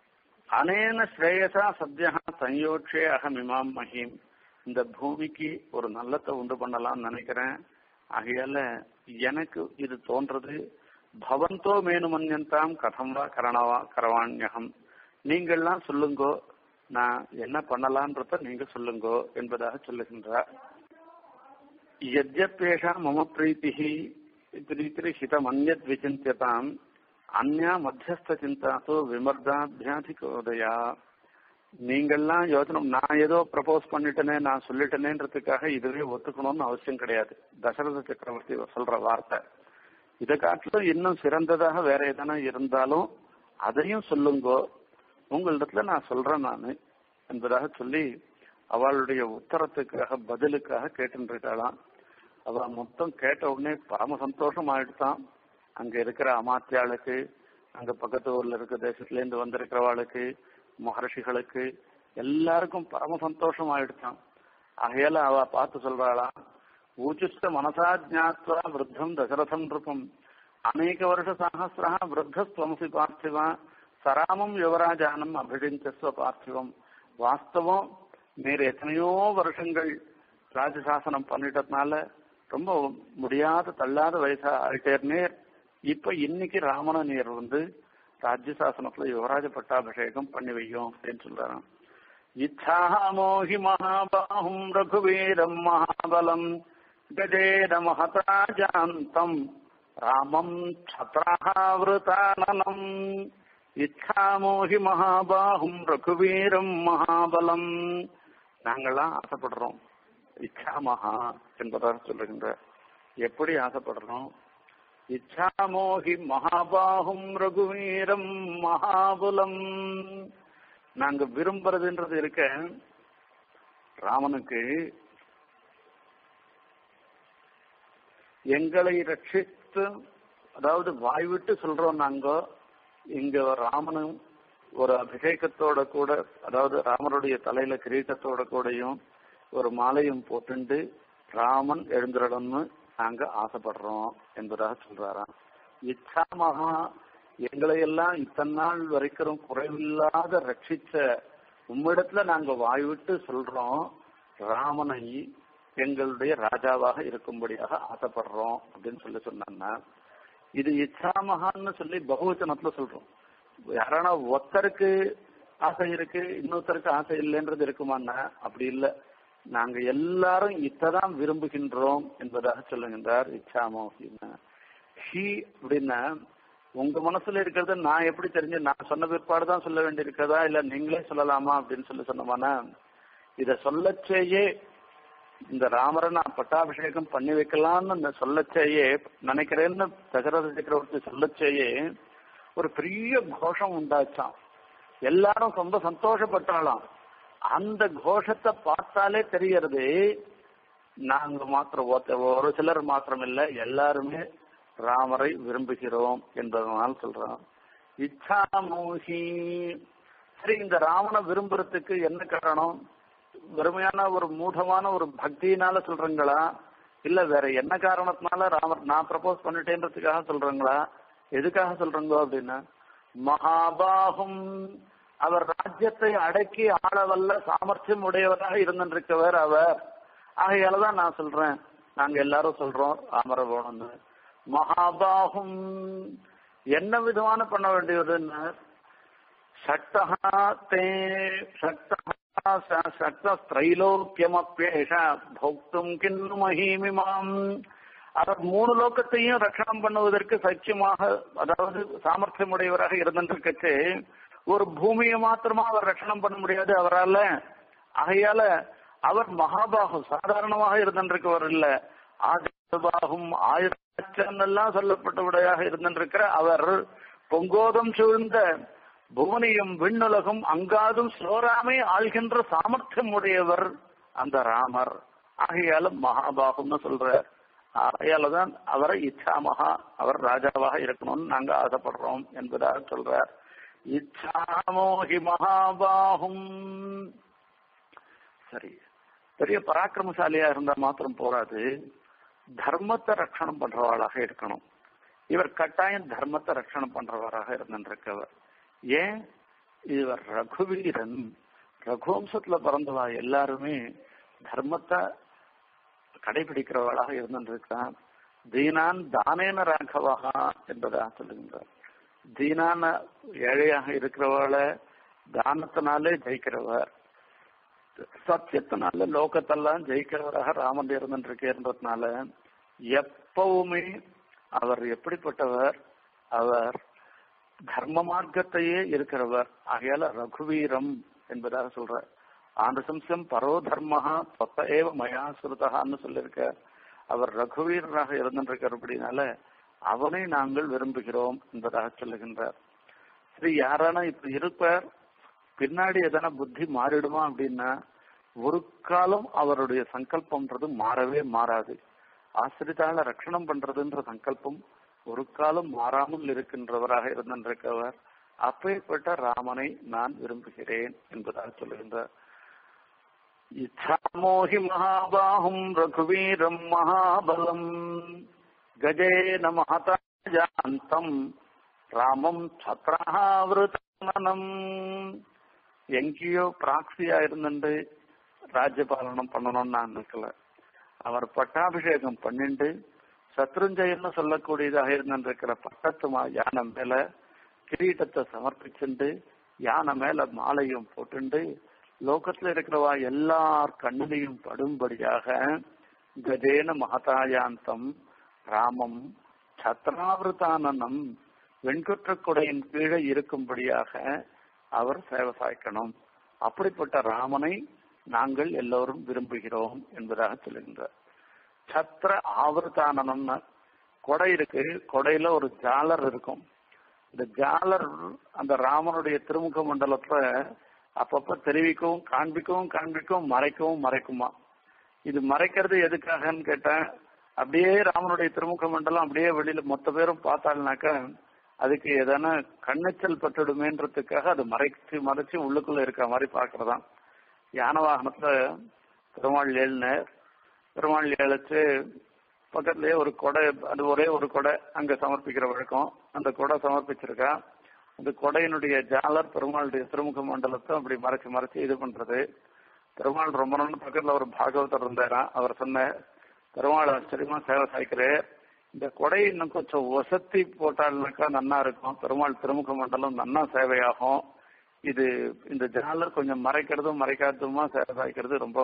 அனேன ஸ்ரேயசா சத்யா சயோட்சே அகம் இமாம் மஹீம் இந்த பூமிக்கு ஒரு நல்லத்தை உண்டு பண்ணலாம்னு நினைக்கிறேன் ஆகையால எனக்கு இது தோன்றது பவந்தோ மேனுமன்யந்தாம் கதம் வா கரணவா கரவாண்யகம் நீங்கள்லாம் சொல்லுங்கோ நான் என்ன பண்ணலான்றத நீங்க சொல்லுங்கோ என்பதாக சொல்லுகின்றார் யஜ்யப்பேஷா மம பிரீத்திஹி பிரீத்திரி ஹிதம் அந்யத் விசிந்தியதாம் அந்யா மத்தியஸ்த சிந்தாத்தோ விமர்தாபியாதிகோதயா நீங்கள்லாம் யோசனை நான் ஏதோ ப்ரப்போஸ் பண்ணிட்டேனே நான் சொல்லிட்டேனேன்றதுக்காக இதுவே ஒத்துக்கணும்னு அவசியம் கிடையாது தசரத சக்கரவர்த்தி சொல்ற வார்த்தை இதை காட்டிலும் இன்னும் சிறந்ததாக வேற எதனா இருந்தாலும் அதையும் சொல்லுங்கோ உங்களிடத்துல நான் சொல்றேன் நான் என்பதாக சொல்லி அவளுடைய உத்தரத்துக்காக பதிலுக்காக கேட்டுருக்காளாம் அவ மொத்தம் கேட்ட உடனே பரம சந்தோஷம் ஆயிடுதான் அங்க இருக்கிற அமாத்தியாளுக்கு அங்க பக்கத்து ஊர்ல இருக்க தேசத்துல இருந்து வந்திருக்கிறவாளுக்கு மகர்ஷிகளுக்கு எல்லாருக்கும் பரம சந்தோஷம் ஆயிடுச்சான் ஆகையால அவ பார்த்து சொல்றாளாம் ஊச்சுஷ்ட மனசா ஜாத்வா விருத்தம் தசரதம் நிருப்பம் அநேக வருஷ சஹசிரா விருத்தஸ்வமசி பார்த்திவா சராமம் யுவராஜானம் அபிடிஞ்சஸ்வ பார்த்திவம் வாஸ்தவம் நீர் எத்தனையோ வருஷங்கள் ராஜசாசனம் பண்ணிட்டதுனால ரொம்ப முடியாத தள்ளாத வயசா ஆயிட்டேர் நேர் இப்ப இன்னைக்கு ராமன நீர் வந்து ராஜ்யசாசனத்துல யுவராஜ பட்டாபிஷேகம் பண்ணி வையும் அப்படின்னு சொல்றாராம் இச்சாமோஹி மகாபாஹும் ரகுவீரம் மகாபலம் கஜேன மகதாஜாந்தம் ராமம் சத்ராவிருதானனம் இச்சாமோஹி மகாபாஹும் ரகுவீரம் மகாபலம் நாங்கள்லாம் ஆசைப்படுறோம் இச்சாமகா என்பதாக சொல்லுகின்ற எப்படி ஆசைப்படுறோம் இச்சாமோகி மகாபாகும் ரகுவீரம் மகாபுலம் நாங்க விரும்புறதுன்றது இருக்க ராமனுக்கு எங்களை ரட்சித்து அதாவது வாய் விட்டு சொல்றோம் நாங்க இங்க ராமனும் ஒரு அபிஷேகத்தோட கூட அதாவது ராமருடைய தலையில கிரீட்டத்தோட கூடயும் ஒரு மாலையும் போட்டுண்டு ராமன் எழுந்துடணும்னு நாங்க ஆசைப்படுறோம் என்பதாக சொல்றாராம் இச்சாமகா எங்களை எல்லாம் இத்தனை நாள் வரைக்கும் குறைவில்லாத ரட்சிச்ச உம்மிடத்துல நாங்க வாய்விட்டு சொல்றோம் ராமனை எங்களுடைய ராஜாவாக இருக்கும்படியாக ஆசைப்படுறோம் அப்படின்னு சொல்லி சொன்னாங்கன்னா இது இச்சாமகான்னு சொல்லி பகுவச்சனத்துல சொல்றோம் யாரானா ஒருத்தருக்கு ஆசை இருக்கு இன்னொருத்தருக்கு ஆசை இல்லைன்றது இருக்குமான்னா அப்படி இல்லை நாங்க எல்லாரும் இத்ததான் விரும்புகின்றோம் என்பதாக சொல்லுகின்றார் இச்சாமோகின்னா ஹி அப்படின்னா உங்க மனசுல இருக்கிறத நான் எப்படி தெரிஞ்சு நான் சொன்ன பிற்பாடு தான் சொல்ல வேண்டியிருக்கதா இல்ல நீங்களே சொல்லலாமா அப்படின்னு சொல்லி சொன்னோம்னா இத சொல்லச்சேயே இந்த ராமரை நான் பட்டாபிஷேகம் பண்ணி வைக்கலாம்னு சொல்லச்சேயே நினைக்கிறேன்னு தசரத சக்கரவர்த்தி சொல்லச்சேயே ஒரு பெரிய கோஷம் உண்டாச்சான் எல்லாரும் ரொம்ப சந்தோஷப்பட்டாலாம் அந்த கோஷத்தை பார்த்தாலே தெரியறது நாங்க மாத்திரம் ஒரு சிலர் மாத்திரம் இல்ல எல்லாருமே ராமரை விரும்புகிறோம் என்பதனால் சொல்றோம் இச்சாமோகி சரி இந்த ராமனை விரும்புறதுக்கு என்ன காரணம் வெறுமையான ஒரு மூடமான ஒரு பக்தியினால சொல்றீங்களா இல்ல வேற என்ன காரணத்தினால ராமர் நான் ப்ரப்போஸ் பண்ணிட்டேன்றதுக்காக சொல்றீங்களா எதுக்காக சொல்றீங்க அப்படின்னா மகாபாகும் அவர் ராஜ்யத்தை அடக்கி ஆளவல்ல சாமர்த்தியம் உடையவராக இருந்திருக்கவர் அவர் ஆகையாலதான் நான் சொல்றேன் நாங்க எல்லாரும் சொல்றோம் ராமர போகணும்னு மகாபாகும் என்ன விதமான பண்ண வேண்டியதுன்னு சக்தா தே சக்தா சக்திரைலோக்கியமப்பேஷ பௌக்தும் கிண்ணு மகிமிமாம் அவர் மூணு லோக்கத்தையும் ரட்சணம் பண்ணுவதற்கு சக்கியமாக அதாவது சாமர்த்தியம் உடையவராக இருந்திருக்கச்சு ஒரு பூமியை மாத்திரமா அவர் ரட்சணம் பண்ண முடியாது அவரால் ஆகையால அவர் மகாபாகும் சாதாரணமாக இருந்திருக்கவர் இல்ல ஆதிபாகும் ஆயுதம் எல்லாம் சொல்லப்பட்டவுடையாக இருந்திருக்கிற அவர் பொங்கோதம் சூழ்ந்த புவனியும் விண்ணுலகும் அங்காதும் சோராமை ஆள்கின்ற சாமர்த்தியம் உடையவர் அந்த ராமர் ஆகையால மகாபாகும்னு சொல்ற ஆகையாலதான் அவரை இச்சாமகா அவர் ராஜாவாக இருக்கணும்னு நாங்க ஆசைப்படுறோம் என்பதாக சொல்றார் இச்சாமோகி மகாபாகும் சரி பெரிய பராக்கிரமசாலியா இருந்தா மாத்திரம் போராது தர்மத்தை ரட்சணம் பண்றவாளாக இருக்கணும் இவர் கட்டாயம் தர்மத்தை ரட்சணம் பண்றவராக இருந்திருக்கவர் ஏன் இவர் ரகுவீரன் ரகுவம்சத்துல பிறந்தவா எல்லாருமே தர்மத்தை கடைபிடிக்கிறவளாக இருந்திருக்கான் தீனான் தானேன ராகவா என்பதாக சொல்லுகின்றார் தீனான ஏழையாக இருக்கிறவளை தானத்தினாலே ஜெயிக்கிறவர் சத்தியத்தினால லோகத்தெல்லாம் ஜெயிக்கிறவராக ராமன் இருந்துருக்கிறதுனால எப்பவுமே அவர் எப்படிப்பட்டவர் அவர் தர்ம மார்க்கத்தையே இருக்கிறவர் ஆகையால ரகுவீரம் என்பதாக சொல்றார் ஆண்டசம்சம் பரோ தர்மஹா தொத்த ஏவ மயா சுருதகான்னு சொல்லியிருக்க அவர் ரகுவீரராக இருந்திருக்கிறபடினால அவனை நாங்கள் விரும்புகிறோம் என்பதாக சொல்லுகின்றார் சரி யாரான இப்ப இருப்பார் பின்னாடி எதனா புத்தி மாறிடுமா அப்படின்னா ஒரு காலம் அவருடைய சங்கல்பம்ன்றது மாறவே மாறாது ஆசிரிதால ரட்சணம் பண்றதுன்ற சங்கல்பம் ஒரு காலம் மாறாமல் இருக்கின்றவராக இருந்திருக்கவர் அப்பேற்பட்ட ராமனை நான் விரும்புகிறேன் என்பதாக சொல்லுகின்றார் இச்சாமோஹி மகாபாகும் ரகுவீரம் மகாபலம் கஜேன மகதாஜாந்தம் ராமம் சத்ராவிருத்தனம் எங்கேயோ பிராக்சியா இருந்துட்டு ராஜ்யபாலனம் பண்ணணும்னு நான் நினைக்கல அவர் பட்டாபிஷேகம் பண்ணிண்டு சத்ருஞ்சயன்னு சொல்லக்கூடியதாக இருந்திருக்கிற பட்டத்து மா- யானை மேல கிரீட்டத்தை சமர்ப்பிச்சுண்டு யானை மேல மாலையும் போட்டுண்டு லோகத்துல இருக்கிறவா எல்லார் கண்ணிலையும் படும்படியாக கஜேன மகதாயாந்தம் ராமம் சத்ராவிருத்தானனம் வெண்குற்ற கொடையின் கீழே இருக்கும்படியாக அவர் சேவை சாய்க்கணும் அப்படிப்பட்ட ராமனை நாங்கள் எல்லோரும் விரும்புகிறோம் என்பதாக சொல்லுகின்றார் சத்திர ஆவர்த்தானனம்னா கொடை இருக்கு கொடையில ஒரு ஜாலர் இருக்கும் இந்த ஜாலர் அந்த ராமனுடைய திருமுக மண்டலத்துல அப்பப்ப தெரிவிக்கவும் காண்பிக்கவும் காண்பிக்கவும் மறைக்கவும் மறைக்குமா இது மறைக்கிறது எதுக்காகன்னு கேட்டேன் அப்படியே ராமனுடைய திருமுக மண்டலம் அப்படியே வெளியில மொத்த பேரும் பார்த்தாள்னாக்கா அதுக்கு எதனா கண்ணெச்சல் பட்டுடுமேன்றதுக்காக அது மறைச்சு மறைச்சு உள்ளுக்குள்ள இருக்க மாதிரி பாக்குறதாம் யானை வாகனத்துல பெருமாள் ஏழுனர் பெருமாள் ஏழைச்சு பக்கத்துலயே ஒரு கொடை அது ஒரே ஒரு கொடை அங்க சமர்ப்பிக்கிற வழக்கம் அந்த கொடை சமர்ப்பிச்சிருக்கா அந்த கொடையினுடைய ஜாலர் பெருமாளுடைய திருமுக மண்டலத்தை அப்படி மறைச்சு மறைச்சு இது பண்றது பெருமாள் ரொம்ப நாள் பக்கத்துல ஒரு பாகவதர் இருந்தாராம் அவர் சொன்ன பெருமாள் ஆச்சரியமா சேவை சாய்க்கிறேன் இந்த கொடை இன்னும் கொஞ்சம் வசத்தி போட்டாள்னாக்கா நன்னா இருக்கும் பெருமாள் திருமுக மண்டலம் நன்னா சேவையாகும் இது இந்த ஜாலர் கொஞ்சம் மறைக்கிறதும் மறைக்காததுமா சேவை சாய்க்கிறது ரொம்ப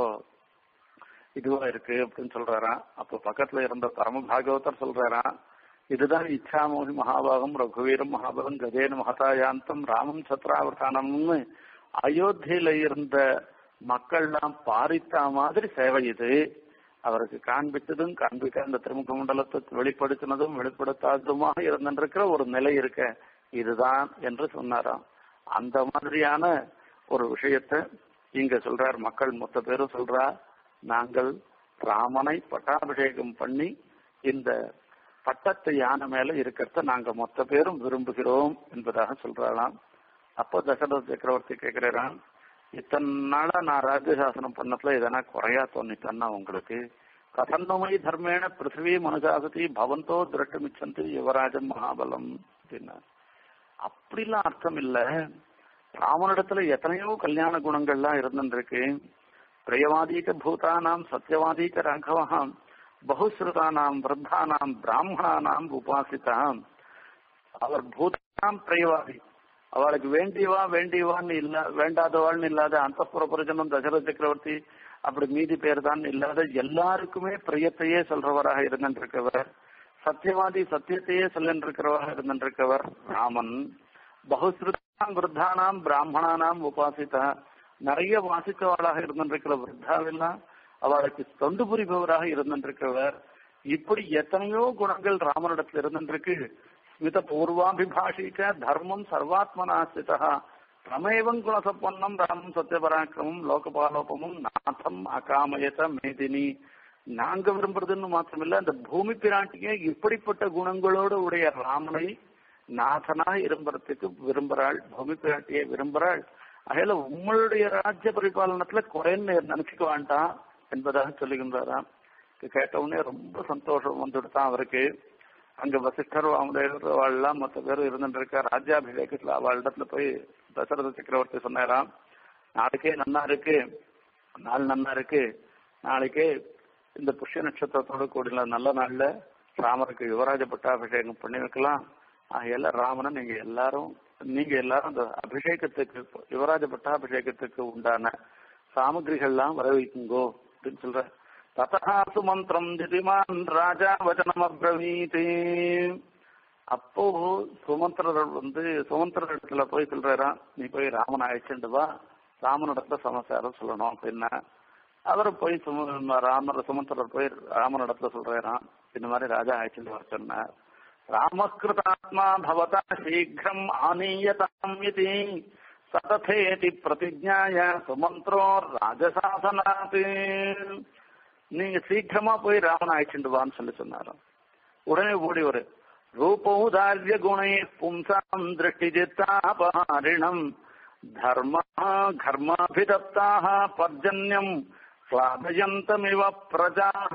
இதுவா இருக்கு அப்படின்னு சொல்றாராம் அப்ப பக்கத்துல இருந்த பரம பாகவதர் சொல்றாராம் இதுதான் இச்சாமோகி மகாபாகம் ரகுவீரம் மகாபலம் கஜேன மகதாயாந்தம் ராமம் சத்ராவர்த்தானம்னு அயோத்தியில இருந்த மக்கள்லாம் பாரித்தா மாதிரி சேவை இது அவருக்கு காண்பித்ததும் காண்பிக்க அந்த திருமுக மண்டலத்தை வெளிப்படுத்தினதும் வெளிப்படுத்தாததுமாக இருந்திருக்கிற ஒரு நிலை இருக்க இதுதான் என்று சொன்னாராம் அந்த மாதிரியான ஒரு விஷயத்தை இங்க சொல்றார் மக்கள் மொத்த பேரும் சொல்றா நாங்கள் ராமனை பட்டாபிஷேகம் பண்ணி இந்த பட்டத்து யானை மேல இருக்கிறத நாங்க மொத்த பேரும் விரும்புகிறோம் என்பதாக சொல்றாராம் அப்போ தசரத சக்கரவர்த்தி கேக்குறாராம் இத்தனை நாளா நான் ராஜ்யசாசனம் பண்ணதுல எதனா குறையா தோணித்தன்னா உங்களுக்கு கதன்னமை தர்மேண பிருத்திவி மனுஜாசதி பவந்தோ திரட்டுமிச்சந்தி யுவராஜம் மகாபலம் அப்படின்னா அப்படிலாம் அர்த்தம் இல்ல ராமனிடத்துல எத்தனையோ கல்யாண குணங்கள்லாம் இருந்துருக்கு பிரியவாதீக பூதானாம் சத்தியவாதீக ராഘவஹாம் பகுஸ்ருதானாம் விருத்தானாம் பிராமணானாம் உபாசிதாம் அவர் பூதானாம் பிரியவாதி அவளுக்கு வேண்டியவா வேண்டியவான்னு இல்ல வேண்டாதவாள்னு இல்லாத அந்தப்புற புரஜனம் தசரத சக்கரவர்த்தி அப்படி மீதி பேர் தான் இல்லாத எல்லாருக்குமே பிரியத்தையே சொல்றவராக இருந்திருக்கவர் சத்தியவாதி சத்தியத்தையே சொல்லிருக்கிறவராக இருந்திருக்கவர் ராமன் பகுஸ்ருதாம் விருத்தானாம் பிராமணானாம் உபாசிதா நிறைய வாசித்தவளாக இருந்திருக்கிற விருத்தாவெல்லாம் அவளுக்கு தொண்டு புரிபவராக இருந்திருக்கிறவர் இப்படி எத்தனையோ குணங்கள் ராமனிடத்தில் இருந்திருக்கு ஸ்மித பூர்வாபிபாஷிக்க தர்மம் சர்வாத்மனாஸ்திதா பிரமேவம் குணசப்பன்னம் ராமம் சத்தியபராக்கிரமம் லோகபாலோபமும் நாதம் அகாமயத மேதினி நாங்க விரும்புறதுன்னு மாத்திரமில்ல அந்த பூமி பிராட்டியே இப்படிப்பட்ட குணங்களோடு உடைய ராமனை நாதனா இரும்புறதுக்கு விரும்புறாள் பூமி பிராட்டியை விரும்புறாள் அகையில உங்களுடைய ராஜ்ய பரிபாலனத்துல குறைன்னு நினைச்சுக்க வேண்டாம் என்பதாக சொல்லுகின்றாராம் இது கேட்ட உடனே ரொம்ப சந்தோஷம் வந்துடுதான் அவருக்கு அங்க வசிஷ்டர் வாமதேவர் அவள்லாம் மொத்த பேரும் இருந்துட்டு இருக்கா ராஜ்யாபிஷேகத்துல அவளிடத்துல போய் தசரத சக்கரவர்த்தி சொன்னாராம் நாளைக்கே நன்னா இருக்கு நாள் நன்னா இருக்கு நாளைக்கே இந்த புஷ்ய நட்சத்திரத்தோட கூடிய நல்ல நாள்ல ராமருக்கு யுவராஜ பட்டாபிஷேகம் பண்ணி வைக்கலாம் ஆகையால ராமனை நீங்க எல்லாரும் நீங்க எல்லாரும் அந்த அபிஷேகத்துக்கு யுவராஜ பட்டாபிஷேகத்துக்கு உண்டான சாமகிரிகள்லாம் வர வைக்குங்கோ அப்படின்னு சொல்ற ததா சுமந்திரம் திதிமான் ராஜா வச்சனம் அப்ரவீதி அப்போ சுமந்திரர் வந்து சுமந்திரர் இடத்துல போய் சொல்றாராம் நீ போய் ராமன் அழைச்சிட்டு வா ராமனிடத்துல சமாச்சாரம் சொல்லணும் அப்படின்னா அவர் போய் சும ராமர் சுமந்திரர் போய் ராமனிடத்துல சொல்றாராம் இந்த மாதிரி ராஜா அழைச்சிட்டு வர சொன்னார் ராமகிருதாத்மா பவதா சீக்கிரம் ஆனீயதாம் இது சததேதி பிரதிஜாய சுமந்திரோ ராஜசாசனாத் நீங்க சீக்கிரமா போய் ராமன் அழைச்சிட்டு வான்னு சொல்லி சொன்னாராம் உடனே ஓடி ஒரு ரூபௌதாரிய குணை பும்சாம் திருஷ்டிஜித்தாபஹாரிணம் தர்ம கர்மாபிதப்தாக பர்ஜன்யம் சுவாதயந்தமிவ பிரஜாக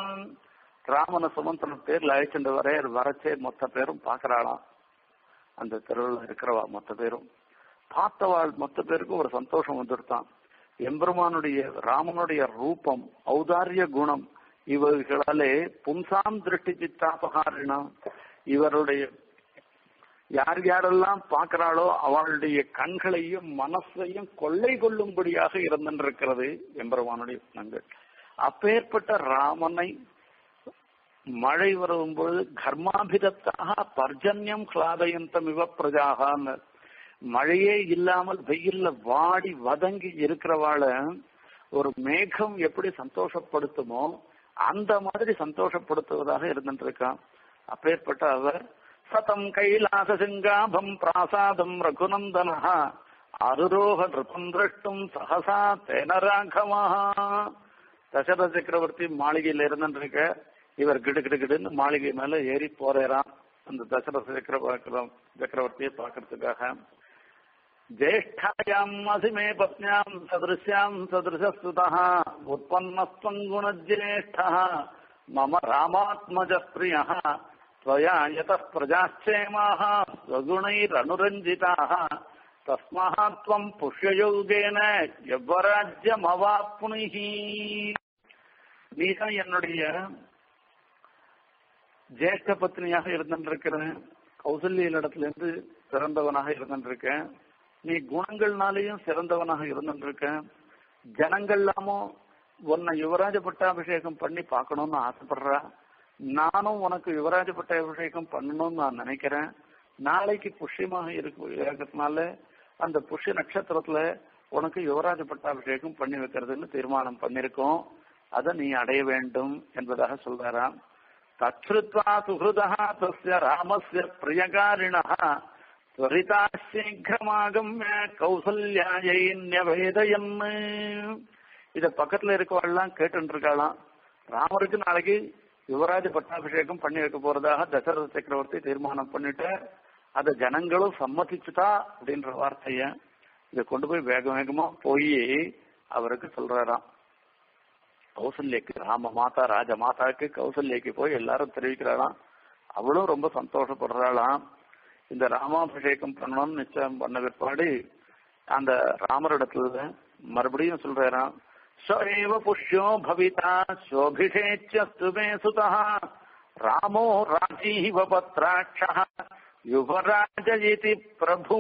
ராமன சுமந்திரன் பேர்ல அழைச்சிட்டு வர வரச்சே மொத்த பேரும் பாக்குறாளாம் அந்த தெருவில் இருக்கிறவா மொத்த பேரும் பார்த்தவாள் மொத்த பேருக்கும் ஒரு சந்தோஷம் வந்துருத்தான் எம்பெருமானுடைய ராமனுடைய ரூபம் ஔதாரிய குணம் இவர்களாலே பும்சாம் திருஷ்டி சித்தாபகாரிணம் இவருடைய யார் யாரெல்லாம் பார்க்கிறாளோ அவளுடைய கண்களையும் மனசையும் கொள்ளை கொள்ளும்படியாக இருந்திருக்கிறது எம்பெருமானுடைய குணங்கள் அப்பேற்பட்ட ராமனை மழை வரும்பொழுது கர்மாபிதத்தாக பர்ஜன்யம் கிளாதயந்தம் இவ பிரஜாகான்னு மழையே இல்லாமல் வெயில்ல வாடி வதங்கி இருக்கிறவாள ஒரு மேகம் எப்படி சந்தோஷப்படுத்துமோ அந்த மாதிரி சந்தோஷப்படுத்துவதாக இருந்துட்டு இருக்கான் அப்பேற்பட்ட அவர் சதம் கைலாச சிங்காபம் பிராசாதம் ரகுநந்தனா அருரோக நிருபம் திரஷ்டும் சகசா தேன ராகவா தசரத சக்கரவர்த்தி மாளிகையில இருந்துருக்க இவர் கிடு கிடு கிடுன்னு மாளிகை மேல ஏறி போறாராம் அந்த தசரத சக்கரவர்த்தி சக்கரவர்த்தியை பாக்குறதுக்காக ஜேஷ்டாயாம் அதிமே பத்னியாம் சதிருஷ்யாம் சதிருஷஸ்துதः உற்பன்னஸ்வம் குணஜேஷ்டः மம ராமாத்மஜ பிரியः त्वया यतः प्रजाश्चेमाः स्वगुणैरनुरञ्जिताः तस्मात् त्वम् पुष्ययोगेन எவ்வராஜ்யமவாப்னுஹ நீதான் என்னுடைய ஜேஷ்ட பத்னியாக இருந்திருக்கிறேன் கௌசல்ய இடத்துல இருந்து சிறந்தவனாக இருந்திருக்கேன் நீ குணங்கள்னாலேயும் சிறந்தவனாக இருந்திருக்க ஜனங்கள்லாமோ உன்னை யுவராஜ பட்டாபிஷேகம் பண்ணி பார்க்கணும்னு ஆசைப்படுறா நானும் உனக்கு யுவராஜ பட்டாபிஷேகம் பண்ணணும்னு நான் நினைக்கிறேன் நாளைக்கு புஷ்யமாக இருக்கிறதுனால அந்த புஷ்ய நட்சத்திரத்துல உனக்கு யுவராஜ பட்டாபிஷேகம் பண்ணி வைக்கிறதுன்னு தீர்மானம் பண்ணிருக்கோம் அதை நீ அடைய வேண்டும் என்பதாக சொல்றாராம் தத்ருத்வா சுஹൃதா தஸ்ய ராமஸ்ய பிரியகாரிணா त्वरिता சீக்கிரமாகம்ய கௌசல்யாயை நியவேதயன்னு இத பக்கத்துல இருக்கவாள்லாம் கேட்டு இருக்காளாம் ராமருக்கு நாளைக்கு யுவராஜ பட்டாபிஷேகம் பண்ணி வைக்க போறதாக தசரத சக்கரவர்த்தி தீர்மானம் பண்ணிட்டு அத ஜனங்களும் சம்மதிச்சுட்டா அப்படின்ற வார்த்தைய இத கொண்டு போய் வேக வேகமா போய் அவருக்கு சொல்றாராம் கௌசல்யக்கு ராம மாதா ராஜ மாதாக்கு கௌசல்யக்கு போய் எல்லாரும் தெரிவிக்கிறாளாம் அவளும் ரொம்ப சந்தோஷப்படுறாளாம் இந்த ராமாபிஷேகம் பண்ணணும்னு நிச்சயம் பண்ண பிற்பாடு அந்த ராமரிடத்துல மறுபடியும் சொல்றாராம் ஸ்வரேவ புஷ்யோ பவிதா சோபிஷேச்சஸ்து மே சுதா ராமோ ராஜீவ பத்ராட்ச யுவராஜ இதி பிரபு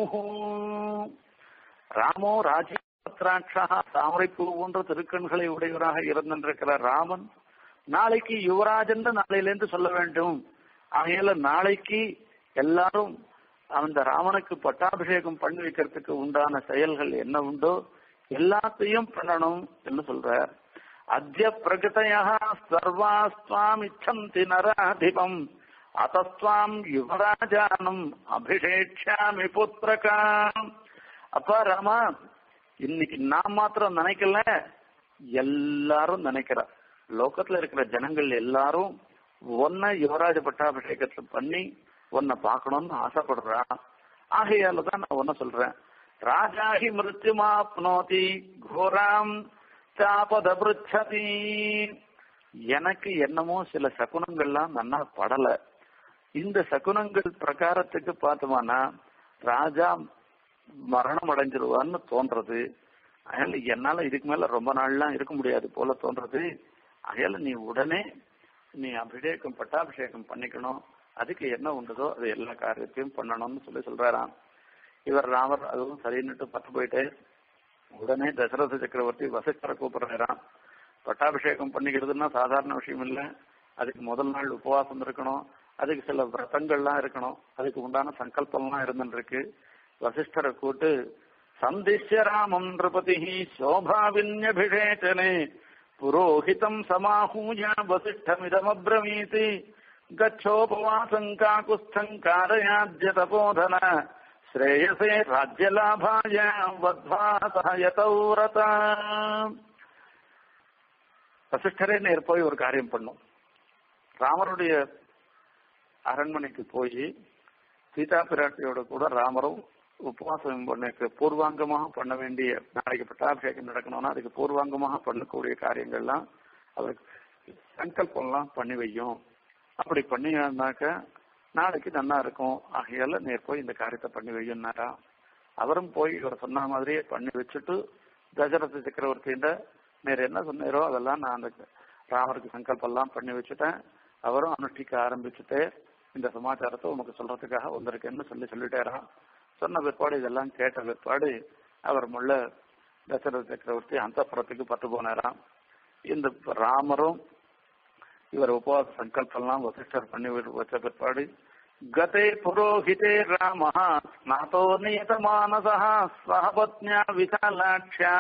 ராமோ ராஜீவ பத்ராட்சா தாமரைப்பூ போன்ற திருக்கண்களை உடையவராக இருந்திருக்கிற ராமன் நாளைக்கு யுவராஜன் நாளையிலேருந்து சொல்ல வேண்டும் ஆகையால நாளைக்கு எல்லாரும் அந்த ராமனுக்கு பட்டாபிஷேகம் பண்ணி வைக்கிறதுக்கு உண்டான செயல்கள் என்ன உண்டோ எல்லாத்தையும் பண்ணணும் என்று சொல்றார் அத்திய பிரகதையா சர்வாஸ்வாம் இச்சந்தி நராதிபம் அத்தஸ்வாம் யுவராஜானம் அபிஷேக்ஷாமி புத்திரகாம் அப்பா ராமா இன்னைக்கு நான் மாத்திரம் நினைக்கல எல்லாரும் நினைக்கிறா லோகத்துல இருக்கிற ஜனங்கள் எல்லாரும் ஒன்ன யுவராஜ பட்டாபிஷேகத்தை பண்ணி உன்னை பார்க்கணும்னு ஆசைப்படுறா ஆகையால தான் நான் ஒன்ன சொல்றேன் ராஜாஹி மிருத்யுமாப்னோதி கோராம் சாபதபிருச்சதி எனக்கு என்னமோ சில சகுனங்கள்லாம் நன்னா படல இந்த சகுனங்கள் பிரகாரத்துக்கு பார்த்தோம்னா ராஜா மரணம் அடைஞ்சிருவான்னு தோன்றது அதனால என்னால இதுக்கு மேல ரொம்ப நாள்லாம் இருக்க முடியாது போல தோன்றது அதனால நீ உடனே நீ அபிஷேகம் பட்டாபிஷேகம் பண்ணிக்கணும் அதுக்கு என்ன உண்டதோ அது எல்லா காரியத்தையும் பண்ணணும்னு சொல்லி சொல்றாராம் இவர் ராமர் அதுவும் சரின்னுட்டு பத்து போயிட்டு உடனே தசரத சக்கரவர்த்தி வசிஷ்டரை கூப்பிடுறாராம் பட்டாபிஷேகம் பண்ணிக்கிறதுன்னா சாதாரண விஷயம் இல்லை அதுக்கு முதல் நாள் உபவாசம் இருக்கணும் அதுக்கு சில விரதங்கள்லாம் இருக்கணும் அதுக்கு உண்டான சங்கல்பம்லாம் இருந்துருக்கு வசிஷ்டரை கூட்டு சந்திஷ்ய ராமம் நிருபதி சோபாவின்யபிஷேச்சனே புரோஹிதம் சமாஹூய வசிஷ்டமிதமப்ரவீதி गच्छोपवासं काकुत्स्थं कारयाद्य तपोधन श्रेयसे राज्यलाभाय वध्वा सह यतौ रता வசிஷ்டரே நேர் போய் ஒரு காரியம் பண்ணும் ராமருடைய அரண்மனைக்கு போய் சீதா பிராட்டியோட கூட ராமரும் உபவாசம் பண்ண பூர்வாங்கமாக பண்ண வேண்டிய நாளைக்கு பட்டாபிஷேகம் நடக்கணும்னா அதுக்கு பூர்வாங்கமாக பண்ணக்கூடிய காரியங்கள்லாம் அவருக்கு சங்கல்பம்லாம் பண்ணி வையும் அப்படி பண்ணினாக்க நாளைக்கு நல்லா இருக்கும் ஆகையால நேர் போய் இந்த காரியத்தை பண்ணி வையுன்னாரா அவரும் போய் இவர் சொன்ன மாதிரியே பண்ணி வச்சுட்டு தசரத சக்கரவர்த்தியிட நேர் என்ன சொன்னாரோ அதெல்லாம் நான் அந்த ராமருக்கு சங்கல்பெல்லாம் பண்ணி வச்சுட்டேன் அவரும் அனுஷ்டிக்க ஆரம்பிச்சுட்டு இந்த சமாச்சாரத்தை உனக்கு சொல்றதுக்காக வந்திருக்கேன்னு சொல்லி சொல்லிட்டாராம் சொன்ன பிற்பாடு இதெல்லாம் கேட்ட பிற்பாடு அவர் முள்ள தசரத சக்கரவர்த்தி அந்த பட்டு போனாராம் இந்த ராமரும் இவர் உபவாச சங்கல்பெல்லாம் வசிஷ்டர் பண்ணி வச்ச பிற்பாடு கதே புரோஹிதே ராம ஸ்நாதோ நியதமானசா சகபத்னியா விசாலாட்சியா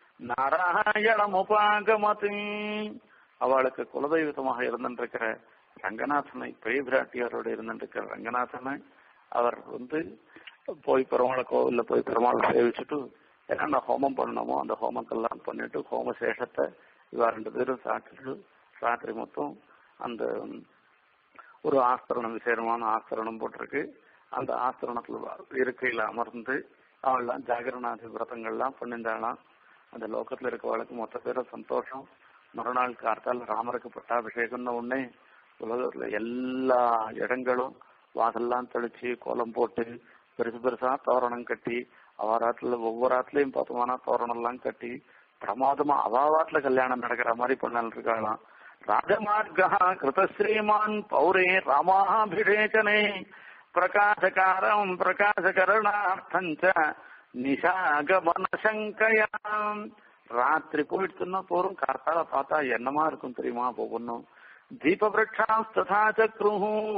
நாராயணமுபாகமதி அவளுக்கு குலதெய்வத்தமாக இருந்திருக்கிற ரங்கநாதனை பெரிய பிராட்டியாரோடு இருந்திருக்கிற ரங்கநாதனை அவர் வந்து போய் பெருமாளை கோவில்ல போய் பெருமாளை சேவிச்சுட்டு என்னென்ன ஹோமம் பண்ணணுமோ அந்த ஹோமங்கள்லாம் பண்ணிட்டு ஹோம சேஷத்தை இவா ரெண்டு பேரும் சாப்பிட்டுட்டு ராத்திரி மொத்தம் அந்த ஒரு ஆஸ்தரணம் விசேஷமான ஆஸ்தரணம் போட்டிருக்கு அந்த ஆஸ்தரணத்துல இருக்கையில அமர்ந்து அவள்லாம் ஜாகரணாதி விரதங்கள்லாம் பண்ணிருந்தாளாம் அந்த லோகத்துல இருக்கவளுக்கு மொத்த பேரும் சந்தோஷம் மறுநாள் கார்த்தால் ராமருக்கு பட்டாபிஷேகம்னு உடனே உலகத்துல எல்லா இடங்களும் வாசல்லாம் தெளிச்சு கோலம் போட்டு பெருசு பெருசா தோரணம் கட்டி அவாராத்துல ஒவ்வொரு ஆத்துலயும் பார்த்தோம்னா தோரணம் எல்லாம் கட்டி பிரமாதமா அவாவாத்துல கல்யாணம் நடக்கிற மாதிரி பண்ணால் இருக்காளாம் ராஜமார்கா கிருதஸ்ரீமான் பௌரே ராமாபிஷேகனே பிரகாசகாரம் பிரகாசகரணார்த்தஞ்ச நிஷாகமன சங்கயாம் ராத்திரி போயிடுச்சுன்னா போறோம் கார்த்தால பார்த்தா என்னமா இருக்கும் தெரியுமா ஒவ்வொன்றும் தீப விரட்சா சக்ரு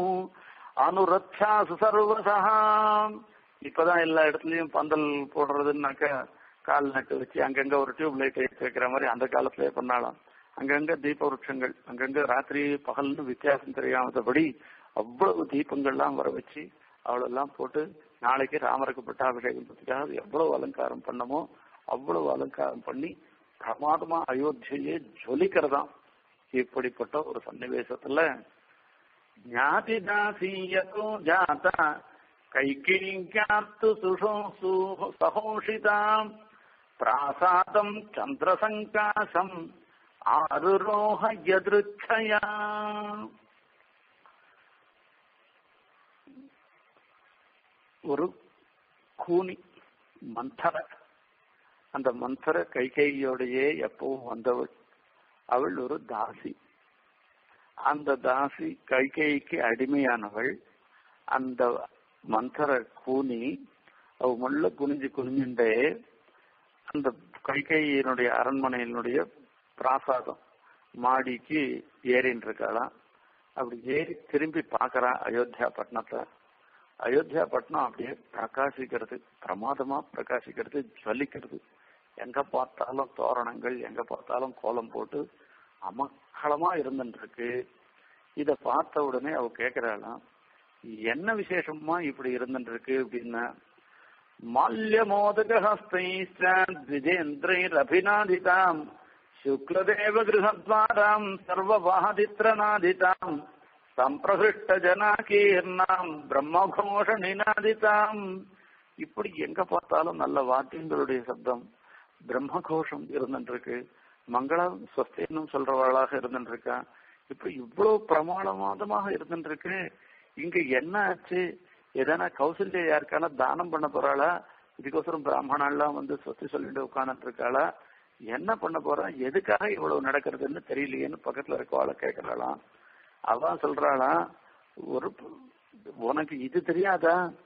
அனுரட்சாசு சர்வசா இப்பதான் எல்லா இடத்துலயும் பந்தல் போடுறதுன்னாக்க கால் நட்டு வச்சு அங்கங்க ஒரு டியூப் லைட் வைக்கிற மாதிரி அந்த காலத்திலே பண்ணாலாம் அங்கங்க தீப விருட்சங்கள் அங்கங்க ராத்திரி பகல்னு வித்தியாசம் தெரியாதபடி அவ்வளவு தீபங்கள்லாம் வர வச்சு அவ்வளெல்லாம் போட்டு நாளைக்கு ராமருக்கு பட்டாபிஷேகம் பத்திக்காக எவ்வளவு அலங்காரம் பண்ணமோ அவ்வளவு அலங்காரம் பண்ணி பிரமாதமா அயோத்தியே ஜொலிக்கிறதாம் இப்படிப்பட்ட ஒரு சன்னிவேசத்துல ஞாதி தாசியதோ ஜாதா கைகேயாத்து சுஷோ சகோஷிதாம் பிராசாதம் சந்திரசங்காசம் ஆருரோஹ யதிருச்சயா ஒரு கூனி மந்தர அந்த மந்தர கைகையோடையே எப்பவும் வந்தவள் அவள் ஒரு தாசி அந்த தாசி கைகைக்கு அடிமையானவள் அந்த மந்தர கூனி அவ முள்ள குனிஞ்சு குனிஞ்சுண்டே அந்த கைகையினுடைய அரண்மனையினுடைய பிராசாதம் மாடிக்கு ஏறின்னு இருக்காளாம் அப்படி ஏறி திரும்பி பாக்குறா அயோத்தியா பட்டணத்தை அயோத்தியா பட்டணம் அப்படியே பிரகாசிக்கிறது பிரமாதமா பிரகாசிக்கிறது ஜலிக்கிறது எங்க பார்த்தாலும் தோரணங்கள் எங்க பார்த்தாலும் கோலம் போட்டு அமக்களமா இருந்துருக்கு இத பார்த்த உடனே அவ கேக்குறாளாம் என்ன விசேஷமா இப்படி இருந்துருக்கு அப்படின்னா மால்யமோதகஸ்தைரபிநாதிதாம் சுக்லதேவ கிரகத்வாராம் சர்வவாதித்ரநாதிதாம் சம்பிரகிருஷ்ட ஜனாகீர்ணாம் பிரம்மகோஷ நிநாதிதாம் இப்படி எங்க பார்த்தாலும் நல்ல வாத்தியங்களுடைய சப்தம் பிரம்மகோஷம் இருந்துருக்கு மங்களம் சொஸ்தேனும் சொல்றவளாக இருந்துருக்கா இப்படி இவ்வளவு பிரமாணவாதமாக இருந்துருக்கு இங்க என்ன ஆச்சு எதனா கௌசல்யா யாருக்கான தானம் பண்ண போறாளா இதுக்கோசரம் பிராமணாலாம் வந்து சொத்தி சொல்லிட்டு உட்காந்துட்டு இருக்காளா என்ன பண்ண போறா எதுக்காக இவ்வளவு நடக்கிறதுன்னு தெரியலையேன்னு பக்கத்துல இருக்கவாள கேட்கறாளாம் அவ சொல்றாளா ஒரு உனக்கு இது தெரியாதா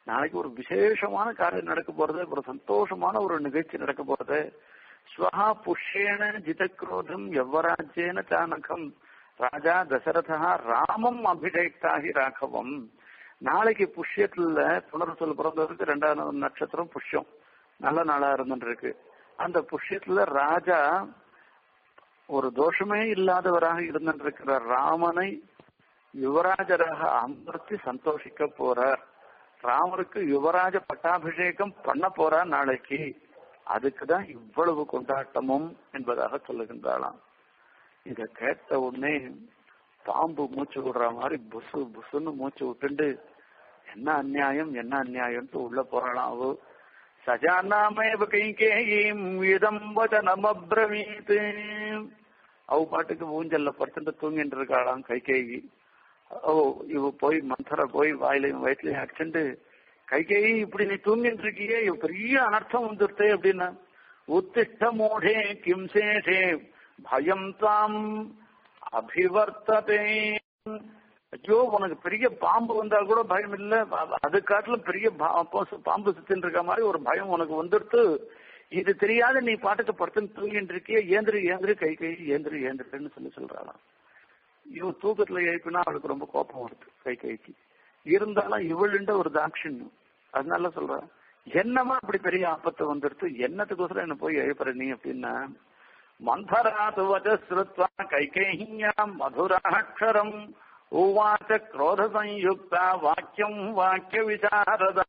நாளைக்கு ஒரு விசேஷமான காரியம் நடக்க போறது ஒரு சந்தோஷமான ஒரு நிகழ்ச்சி நடக்க போறது ஸ்வஹா புஷ்யேன ஜிதக்ரோதம் எவ்வராஜ்யேன சானகம் ராஜா தசரதா ராமம் அபிஷேக்தாகி ராഘவம் நாளைக்கு புஷ்யத்துல புனர்சொல் பிறந்தவருக்கு ரெண்டாவது நட்சத்திரம் புஷ்யம் நல்ல நாளா இருந்துருக்கு அந்த புஷ்யத்துல ராஜா ஒரு தோஷமே இல்லாதவராக இருந்திருக்கிற ராமனை யுவராஜராக அமர்த்தி சந்தோஷிக்க போறார் ராமருக்கு யுவராஜ பட்டாபிஷேகம் பண்ண போறார் நாளைக்கு அதுக்குதான் இவ்வளவு கொண்டாட்டமும் என்பதாக சொல்லுகின்றாளாம் இத கேட்ட உடனே பாம்பு மூச்சு விடுற மாதிரி புசு புசுன்னு மூச்சு விட்டுண்டு என்ன அநியாயம் என்ன அநியாயம்ட்டு உள்ள போறாளாம் அவ சஜானாமேவ கைகேயும் இதம் வச்சனமப்ரவீத் அவ பாட்டுக்கு ஊஞ்சல்ல படுத்துட்டு தூங்கிட்டு இருக்காளாம் கைகேயி ஓ இவ போய் மந்தர போய் வாயிலையும் வயிற்றுலையும் அடிச்சுட்டு கைகேயி இப்படி நீ தூங்கிட்டு இருக்கியே இவ பெரிய அனர்த்தம் வந்துருத்தே அப்படின்னா உத்திஷ்ட மூடே கிம் சேஷே பயம் தாம் அபிவர்த்ததே ஐயோ உனக்கு பெரிய பாம்பு வந்தா கூட பயம் இல்ல அது காட்டிலும் பெரிய பாம்பு சுத்தின்னு இருக்க மாதிரி ஒரு பயம் உனக்கு வந்துடுத்து இது தெரியாத நீ பாட்டுக்கு படுத்துன்னு தூங்கிட்டு இருக்கிய ஏந்திரி ஏந்திரி கை கை ஏந்திரி ஏந்திரின்னு சொல்லி சொல்றாளாம் இவன் தூக்கத்துல எழுப்பினா அவளுக்கு ரொம்ப கோபம் வருது கை கைக்கு இருந்தாலும் இவளுண்ட ஒரு தாட்சியம் அதனால சொல்றான் என்னமா அப்படி பெரிய ஆபத்து வந்துடுத்து என்னத்துக்கோசரம் என்ன போய் எழுப்புற நீ அப்படின்னா மந்தராது வஜஸ்ருத்வா கைகேஹியாம் மதுராட்சரம் உவாச்ச குரோத சயுக்தா வாக்கியம் வாக்கிய விசாரதா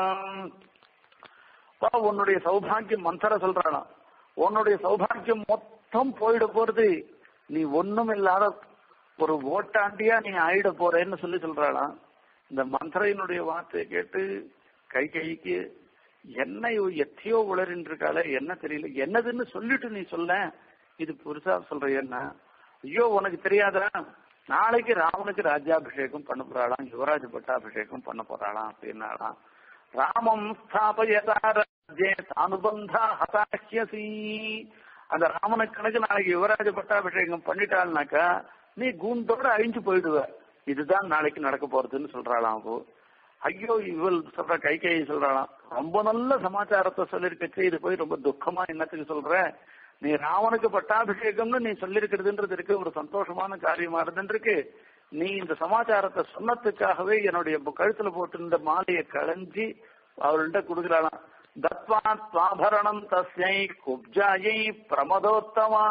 உன்னுடைய சௌபாகியம் மந்தர சொல்றானா உன்னுடைய சௌபாகியம் மொத்தம் போயிட போறது நீ ஒண்ணும் இல்லாத ஒரு ஓட்டாண்டியா நீ ஆயிட போறேன்னு சொல்லி சொல்றாளாம் இந்த மந்திரையினுடைய வார்த்தையை கேட்டு கை கைக்கு என்ன இவ எத்தையோ உளறின்னு இருக்காளே என்ன தெரியல என்னதுன்னு சொல்லிட்டு நீ சொல்ல இது புதுசா சொல்ற என்ன ஐயோ உனக்கு தெரியாதா நாளைக்கு ராவனுக்கு ராஜ்யாபிஷேகம் பண்ண போறாளாம் யுவராஜ பட்டாபிஷேகம் பண்ண போறாளாம் அப்படின்னாலாம் ராமம் ஸ்தாபயதாரே அனுபந்தா ஹதாஹ்யசி அந்த ராமனை கணக்கு நாளைக்கு யுவராஜ பட்டாபிஷேகம் பண்ணிட்டாள்னாக்கா நீ கூண்டோட அழிஞ்சு போயிடுவ இதுதான் நாளைக்கு நடக்க போறதுன்னு சொல்றாளாம் அப்போ ஐயோ இவள் சொல்ற கை கை சொல்றாளாம் ரொம்ப நல்ல சமாச்சாரத்தை சொல்லிருக்கச்சு இது போய் ரொம்ப துக்கமா என்னத்துக்கு சொல்ற நீ ராவனுக்கு பட்டாபிஷேகம்னு நீ சொல்லிருக்கிறதுன்றது இருக்கு ஒரு சந்தோஷமான காரியமா இருந்துருக்கு நீ இந்த சமாச்சாரத்தை சொன்னதுக்காகவே என்னுடைய கழுத்துல போட்டு இந்த மாலையை களைஞ்சி அவள்கிட்ட கொடுக்குறாளாம் தத்வா ஸ்வாபரணம் தஸ்யை குப்ஜாயை பிரமதோத்தமா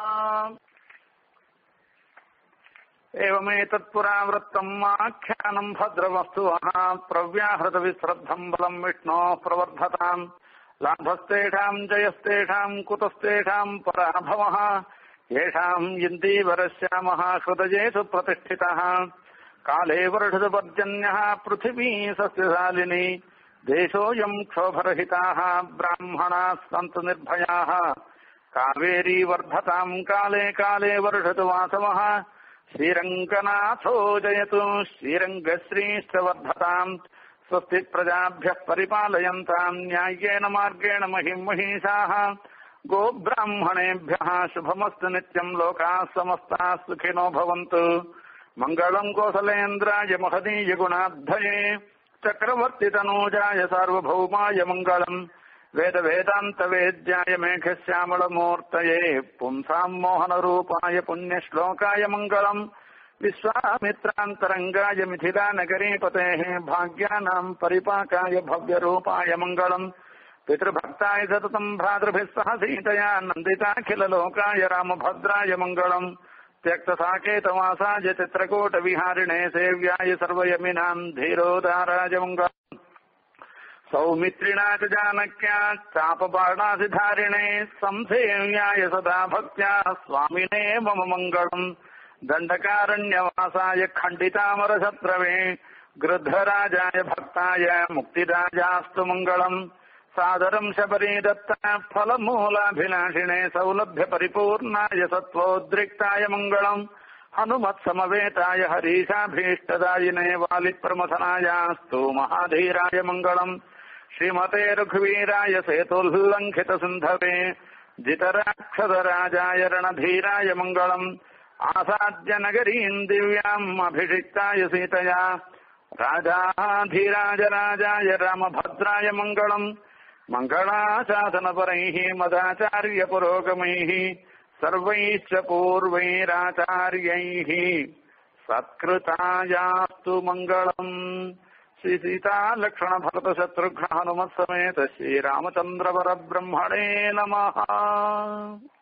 एवमेतत्पुरावृत्तम् आख्यानम् भद्रवस्तुवः प्रव्याहृतविश्रद्धम् बलम् विष्णोः प्रवर्धताम् लाभस्तेषाम् जयस्तेषाम् कुतस्तेषाम् पराभवः येषाम् इन्दीवरश्यामः हृदयेषु प्रतिष्ठितः काले वर्षदपर्जन्यः पृथिवी सस्यशालिनी देशोऽयम् क्षोभरहिताः ब्राह्मणाः सन्तु निर्भयाः कावेरी वर्धताम् काले काले वर्षतु वासवः श्रीरङ्गनाथो जयतु श्रीरङ्गश्रीश्च वर्धताम् स्वस्ति प्रजाभ्यः परिपालयन्ताम् न्याय्येन मार्गेण महिम् महिषाः गोब्राह्मणेभ्यः शुभमस्तु नित्यम् लोकाः समस्ताः सुखिनो भवन्तु मङ्गलम् कोसलेन्द्राय महदीय गुणाब्धये चक्रवर्तितनूजाय सार्वभौमाय मङ्गलम् वेद वेदान्त वेद्याय मेघश्यामलमूर्तये पुंसाम् मोहनरूपाय पुण्यश्लोकाय मङ्गलम् विश्वामित्रान्तरङ्गाय मिथिलानगरीपतेः भाग्यानाम् परिपाकाय भव्यरूपाय मङ्गलम् पितृभक्ताय सततम् भ्रातृभिः सह सीतया नन्दिताखिललोकाय रामभद्राय मङ्गलम् त्यक्तसाकेतवासाय चित्रकूटविहारिणे सेव्याय सर्वयमिनाम् धीरोदाराय मङ्गलम् सौमित्रिणा च जानक्या चापबाणाधिधारिणे संसेव्याय सदा भक्त्या स्वामिने मम मङ्गलम् दण्डकारण्यवासाय खण्डितामरशत्रवे गृद्धराजाय भक्ताय मुक्तिराजास्तु मङ्गलम् सादरम् शबरी दत्ता फलमूलाभिलाषिणे सौलभ्य परिपूर्णाय सत्त्वोद्रिक्ताय मङ्गलम् हनुमत्समवेताय हरीशाभीष्टदायिने वालिप्रमथनायास्तु महाधीराय मङ्गलम् श्रीमते रघुवीराय सेतुल्लङ्घित सिन्धवे जितराक्षसराजाय रणधीराय मङ्गलम् आसाद्य नगरीम् दिव्याम् अभिषिक्ताय सीतया राजाधिराजराजाय रामभद्राय मङ्गलम् मङ्गलाशासनपरैः मदाचार्यपुरोगमैः सर्वैश्च पूर्वैराचार्यैः सत्कृतायास्तु मङ्गलम् श्रीसीतालक्ष्मणभरतशत्रुघ्न हनुमत्समेत श्रीरामचन्द्रपरब्रह्मणे नमः